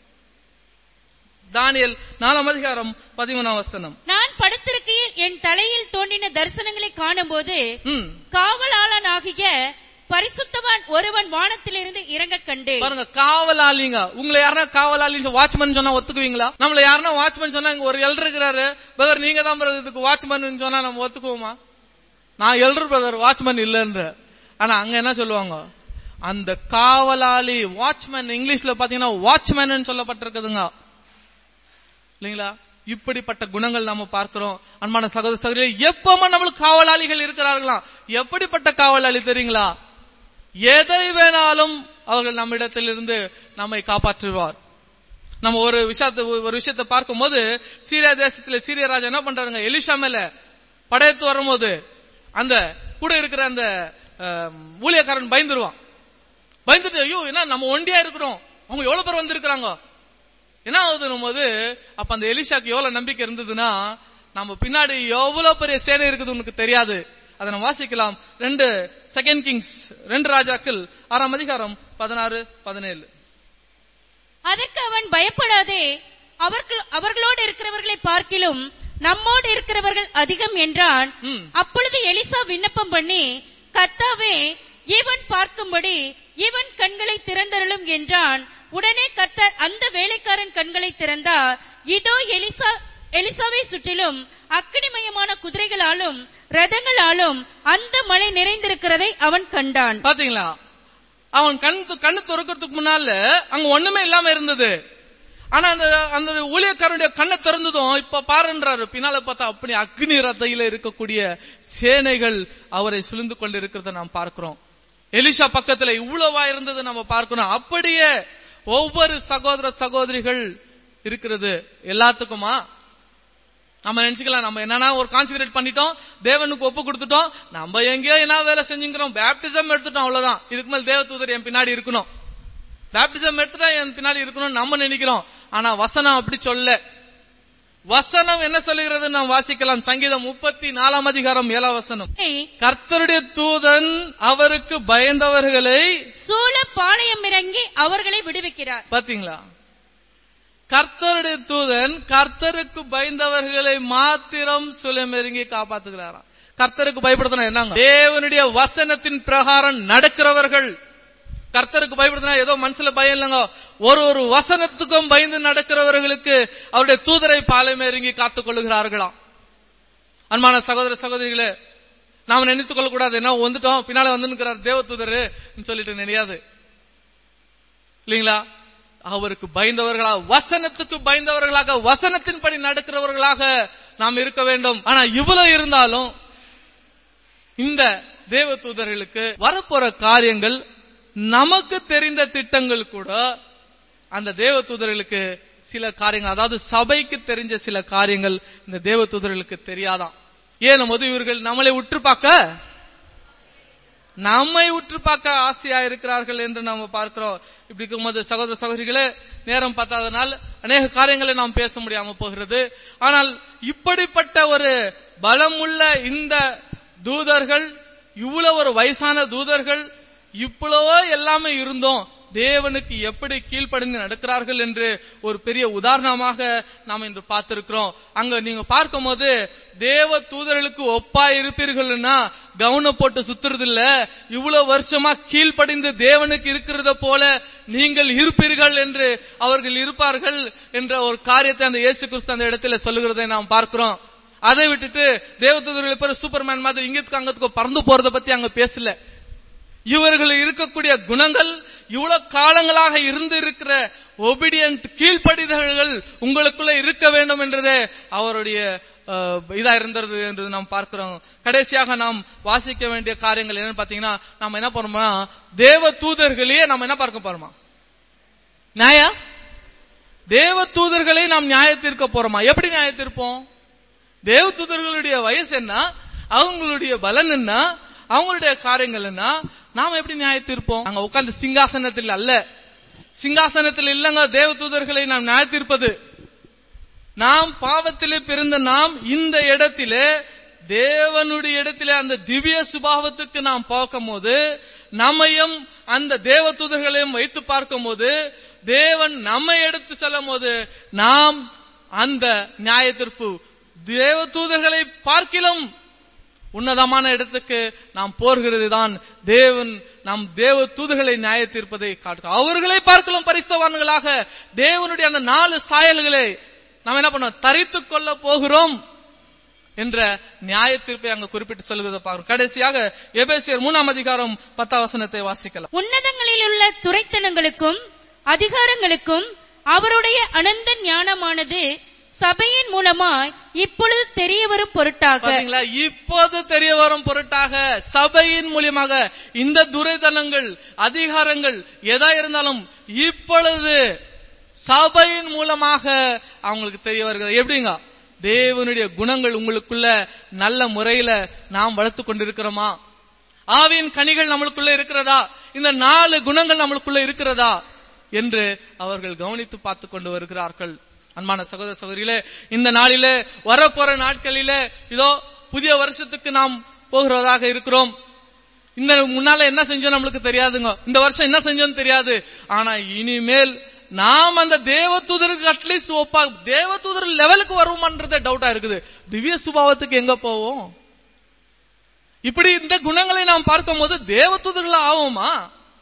தானியல் நாலாம் அதிகாரம் பதிமூணாம் வசனம் நான் படுத்திருக்கையில் என் தலையில் தோன்றின தரிசனங்களை காணும்போது ம் காவலாளனாகிய பரிசுத்தவான் ஒருவன் வானத்திலிருந்து இறங்க கண்டு பாருங்க காவலாளிங்க உங்களை யாருன்னா காவலாளி வாட்ச்மேன் சொன்னா ஒத்துக்குவீங்களா நம்மள யாருன்னா வாட்ச்மேன் சொன்னா இங்க ஒரு எல்டர் இருக்கிறாரு பிரதர் நீங்க தான் brother இதுக்கு வாட்ச்மேன் சொன்னா நம்ம ஒத்துக்குவோமா நான் எல்டர் பிரதர் வாட்ச்மேன் இல்லன்ற ஆனா அங்க என்ன சொல்லுவாங்க அந்த காவலாளி வாட்ச்மேன் இங்கிலீஷ்ல பாத்தீங்கன்னா வாட்ச்மேன் சொல்லப்பட்டிருக்குதுங்க இல்லைங்களா இப்படிப்பட்ட குணங்கள் நாம பார்க்கிறோம் அன்பான சகோதர சகோதரி எப்பவுமே நம்மளுக்கு காவலாளிகள் இருக்கிறார்களாம் எப்படிப்பட்ட காவலாளி தெரியுங்களா எதை வேணாலும் அவர்கள் நம்மிடத்திலிருந்து நம்மை காப்பாற்றுவார் நம்ம ஒரு விஷயத்தை ஒரு விஷயத்தை பார்க்கும்போது சீரியா தேசத்துல சீரிய ராஜா என்ன பண்றாங்க எலிஷா மேல படையெடுத்து வரும்போது அந்த கூட இருக்கிற அந்த அஹ், ஊழியக்காரன் பயந்துருவான் பயந்துட்டு ஐயோ என்ன நம்ம ஒண்டியா இருக்கிறோம் அவங்க எவ்வளவு பேர் வந்திருக்கிறாங்க என்ன ஆகுதுன்னும் போது அப்ப அந்த எலிஷாக்கு எவ்வளவு நம்பிக்கை இருந்ததுன்னா நம்ம பின்னாடி எவ்வளவு பெரிய சேனை இருக்குது உனக்கு தெரியாது அதை நம்ம வாசிக்கலாம் ரெண்டு செகண்ட் கிங்ஸ் ரெண்டு ராஜாக்கள் ஆறாம் அதிகாரம் பதினாறு பதினேழு அதற்கு அவன் பயப்படாதே அவர்கள் அவர்களோடு இருக்கிறவர்களை பார்க்கிலும் நம்மோடு இருக்கிறவர்கள் அதிகம் என்றான் ம். அப்பொழுது எலிசா விண்ணப்பம் பண்ணி கர்த்தாவே இவன் பார்க்கும்படி இவன் கண்களை திறந்தருளும் என்றான் உடனே கர்த்தர் அந்த வேலைக்காரன் கண்களை திறந்தார் இதோ எலிசா எலிசாவை சுற்றிலும் அக்கினிமயமான குதிரைகளாலும் ரதங்களாலும் அந்த மலை நிறைந்திருக்கிறதை அவன் கண்டான் பாத்தீங்களா அவன் கண் கண்ணு துறக்கிறதுக்கு முன்னால அங்க ஒண்ணுமே இல்லாம இருந்தது ஆனா அந்த அந்த ஊழியக்காரனுடைய கண்ணை திறந்ததும் இப்ப பாருன்றாரு பின்னால பார்த்தா அப்படி அக்னி ரத்தையில இருக்கக்கூடிய சேனைகள் அவரை சுழ்ந்து கொண்டு இருக்கிறத நாம் பார்க்கிறோம் எலிஷா பக்கத்துல இவ்வளவா இருந்தது நம்ம பார்க்கிறோம் அப்படியே ஒவ்வொரு சகோதர சகோதரிகள் இருக்கிறது எல்லாத்துக்குமா நம்ம நினைச்சுக்கலாம் நம்ம என்னன்னா ஒரு கான்சென்ட்ரேட் பண்ணிட்டோம் தேவனுக்கு ஒப்பு கொடுத்துட்டோம் நம்ம எங்கேயோ என்ன வேலை செஞ்சுக்கிறோம் பேப்டிசம் எடுத்துட்டோம் அவ்வளவுதான் இதுக்கு மேல தேவ தூதர் என் பின்னாடி இருக்கணும் பேப்டிசம் எடுத்துட்டா என் பின்னாடி இருக்கணும் நம்ம நினைக்கிறோம் ஆனா வசனம் அப்படி சொல்ல வசனம் என்ன சொல்லுகிறது நாம் வாசிக்கலாம் சங்கீதம் முப்பத்தி நாலாம் அதிகாரம் ஏழாம் வசனம் கர்த்தருடைய தூதன் அவருக்கு பயந்தவர்களை சூழ பாளையம் இறங்கி அவர்களை விடுவிக்கிறார் பாத்தீங்களா கர்த்தருடைய தூதன் கர்த்தருக்கு பயந்தவர்களை மாத்திரம் சுலமெருங்கி காப்பாத்துகிறாராம் கர்த்தருக்கு பயப்படுத்தினா என்னங்க தேவனுடைய வசனத்தின் பிரகாரம் நடக்கிறவர்கள் கர்த்தருக்கு பயப்படுத்தினா ஏதோ மனசுல பயம் இல்லைங்க ஒரு ஒரு வசனத்துக்கும் பயந்து நடக்கிறவர்களுக்கு அவருடைய தூதரை பாலைமேறங்கி காத்துக் கொள்ளுகிறார்களாம் அன்பான சகோதர சகோதரிகளே நாம நினைத்துக் கொள்ளக்கூடாது என்ன வந்துட்டோம் பின்னால வந்து நிற்கிறார் தேவ தூதரு சொல்லிட்டு நினையாது இல்லீங்களா அவருக்கு பயந்தவர்களாக வசனத்துக்கு பயந்தவர்களாக வசனத்தின்படி நடக்கிறவர்களாக நாம் இருக்க வேண்டும் ஆனா இவ்வளவு இருந்தாலும் இந்த தேவ தூதர்களுக்கு வரப்போற காரியங்கள் நமக்கு தெரிந்த திட்டங்கள் கூட அந்த தேவ தூதர்களுக்கு சில காரியங்கள் அதாவது சபைக்கு தெரிஞ்ச சில காரியங்கள் இந்த தேவ தூதர்களுக்கு தெரியாதாம் ஏன் போது இவர்கள் நம்மளை உற்று பார்க்க நம்மை உற்று பார்க்க ஆசையா இருக்கிறார்கள் என்று நாம் பார்க்கிறோம் இப்படி இருக்கும்போது சகோதர சகோதரிகளே நேரம் பத்தாதனால் அநேக காரியங்களை நாம் பேச முடியாம போகிறது ஆனால் இப்படிப்பட்ட ஒரு பலமுள்ள இந்த தூதர்கள் இவ்வளவு ஒரு வயசான தூதர்கள் இவ்வளவோ எல்லாமே இருந்தோம் தேவனுக்கு எப்படி கீழ்ப்படிந்து நடக்கிறார்கள் என்று ஒரு பெரிய உதாரணமாக நாம் இன்று பார்த்திருக்கிறோம் அங்க நீங்க பார்க்கும் போது தேவ தூதர்களுக்கு ஒப்பா இருப்பீர்கள்னா கவனம் போட்டு சுத்துறது இல்ல இவ்வளவு வருஷமா கீழ்ப்படிந்து தேவனுக்கு இருக்கிறத போல நீங்கள் இருப்பீர்கள் என்று அவர்கள் இருப்பார்கள் என்ற ஒரு காரியத்தை அந்த இயேசு கிறிஸ்து அந்த இடத்துல சொல்லுகிறதை நாம் பார்க்கிறோம் அதை விட்டுட்டு தேவதூதர்கள் பேர் சூப்பர்மேன் மாதிரி இங்கத்துக்கு அங்கத்துக்கு பறந்து போறதை பத்தி அங்க பேசல இவர்கள் இருக்கக்கூடிய குணங்கள் இவ்வளவு காலங்களாக இருந்து இருக்கிற ஒபிடியன்ட் கீழ்ப்படிதல்கள் உங்களுக்குள்ள இருக்க வேண்டும் என்றதே அவருடைய அஹ், இதா இருந்தது என்று நாம் பார்க்கிறோம் கடைசியாக நாம் வாசிக்க வேண்டிய காரியங்கள் என்னன்னு பாத்தீங்கன்னா நம்ம என்ன பண்ணோம்னா தேவ தூதர்களையே நம்ம என்ன பார்க்க போறோமா நியாய தேவ தூதர்களை நாம் நியாயத்திற்க போறோமா எப்படி நியாயத்திருப்போம் தேவ தூதர்களுடைய வயசு என்ன அவங்களுடைய பலன் என்ன அவங்களுடைய காரியங்கள் என்ன நாம எப்படி நியாயத்திருப்போம் அங்க உட்கார்ந்து சிங்காசனத்தில் அல்ல சிங்காசனத்தில் இல்லங்க தேவ தூதர்களை நாம் நியாயத்திருப்பது நாம் பாவத்திலே பிறந்த நாம் இந்த இடத்திலே தேவனுடைய இடத்திலே அந்த திவ்ய சுபாவத்துக்கு நாம் பார்க்கும் போது நம்மையும் அந்த தேவ தூதர்களையும் வைத்து பார்க்கும் போது தேவன் நம்மை எடுத்து செல்லும் போது நாம் அந்த நியாயத்திற்பு தேவ தூதர்களை பார்க்கிலும் உன்னதமான இடத்துக்கு நாம் போர்கிறது தான் தேவன் நாம் தேவ தூதர்களை நியாயத்தீர்ப்பதை காட்டு அவர்களை பார்க்கலாம் பரிசுத்தவான்களாக தேவனுடைய அந்த நாலு சாயல்களை நாம் என்ன பண்ணோம் தரித்துக் கொள்ள போகிறோம் என்ற நியாய தீர்ப்பை அங்க குறிப்பிட்டு சொல்லுகிறத பார்க்கிறோம் கடைசியாக எபேசியர் மூணாம் அதிகாரம் பத்தாம் வசனத்தை வாசிக்கலாம் உன்னதங்களில் உள்ள துரைத்தனங்களுக்கும் அதிகாரங்களுக்கும் அவருடைய அனந்த ஞானமானது சபையின் மூலமாய் இப்பொழுது தெரிய வரும் பொருட்டாக பாத்தீங்களா இப்போது தெரிய வரும் பொருட்டாக சபையின் மூலியமாக இந்த துரைதனங்கள் அதிகாரங்கள் எதா இருந்தாலும் இப்பொழுது சபையின் மூலமாக அவங்களுக்கு தெரிய வருகிறது எப்படிங்க தேவனுடைய குணங்கள் உங்களுக்குள்ள நல்ல முறையில நாம் வளர்த்து கொண்டிருக்கிறோமா ஆவியின் கனிகள் நம்மளுக்குள்ள இருக்கிறதா இந்த நாலு குணங்கள் நம்மளுக்குள்ள இருக்கிறதா என்று அவர்கள் கவனித்து பார்த்து கொண்டு வருகிறார்கள் அன்பான சகோதர சகோதரிகளே இந்த நாளிலே வரப்போற நாட்களிலே இதோ புதிய வருஷத்துக்கு நாம் போகிறதாக இருக்கிறோம் இந்த முன்னால என்ன செஞ்சோம் நம்மளுக்கு தெரியாதுங்க இந்த வருஷம் என்ன செஞ்சோம் தெரியாது ஆனா இனிமேல் நாம் அந்த தேவ தூதருக்கு அட்லீஸ்ட் ஒப்பா தேவ தூதர் லெவலுக்கு வருவோம்ன்றது டவுட்டா இருக்குது திவ்ய சுபாவத்துக்கு எங்க போவோம் இப்படி இந்த குணங்களை நாம் பார்க்கும் போது தேவ தூதர்கள் ஆவோமா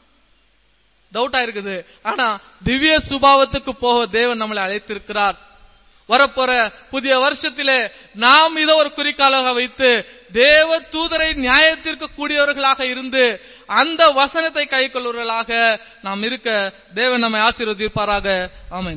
டவுட்டா இருக்குது ஆனா திவ்ய சுபாவத்துக்கு போக தேவன் நம்மளை அழைத்திருக்கிறார் வரப்போற புதிய வருஷத்திலே நாம் இதை ஒரு குறிக்காலாக வைத்து தேவ தூதரை நியாயத்திற்கு கூடியவர்களாக இருந்து அந்த வசனத்தை கை கொள்வர்களாக நாம் இருக்க தேவன் நம்மை ஆசீர்வதிப்பாராக ஆமென்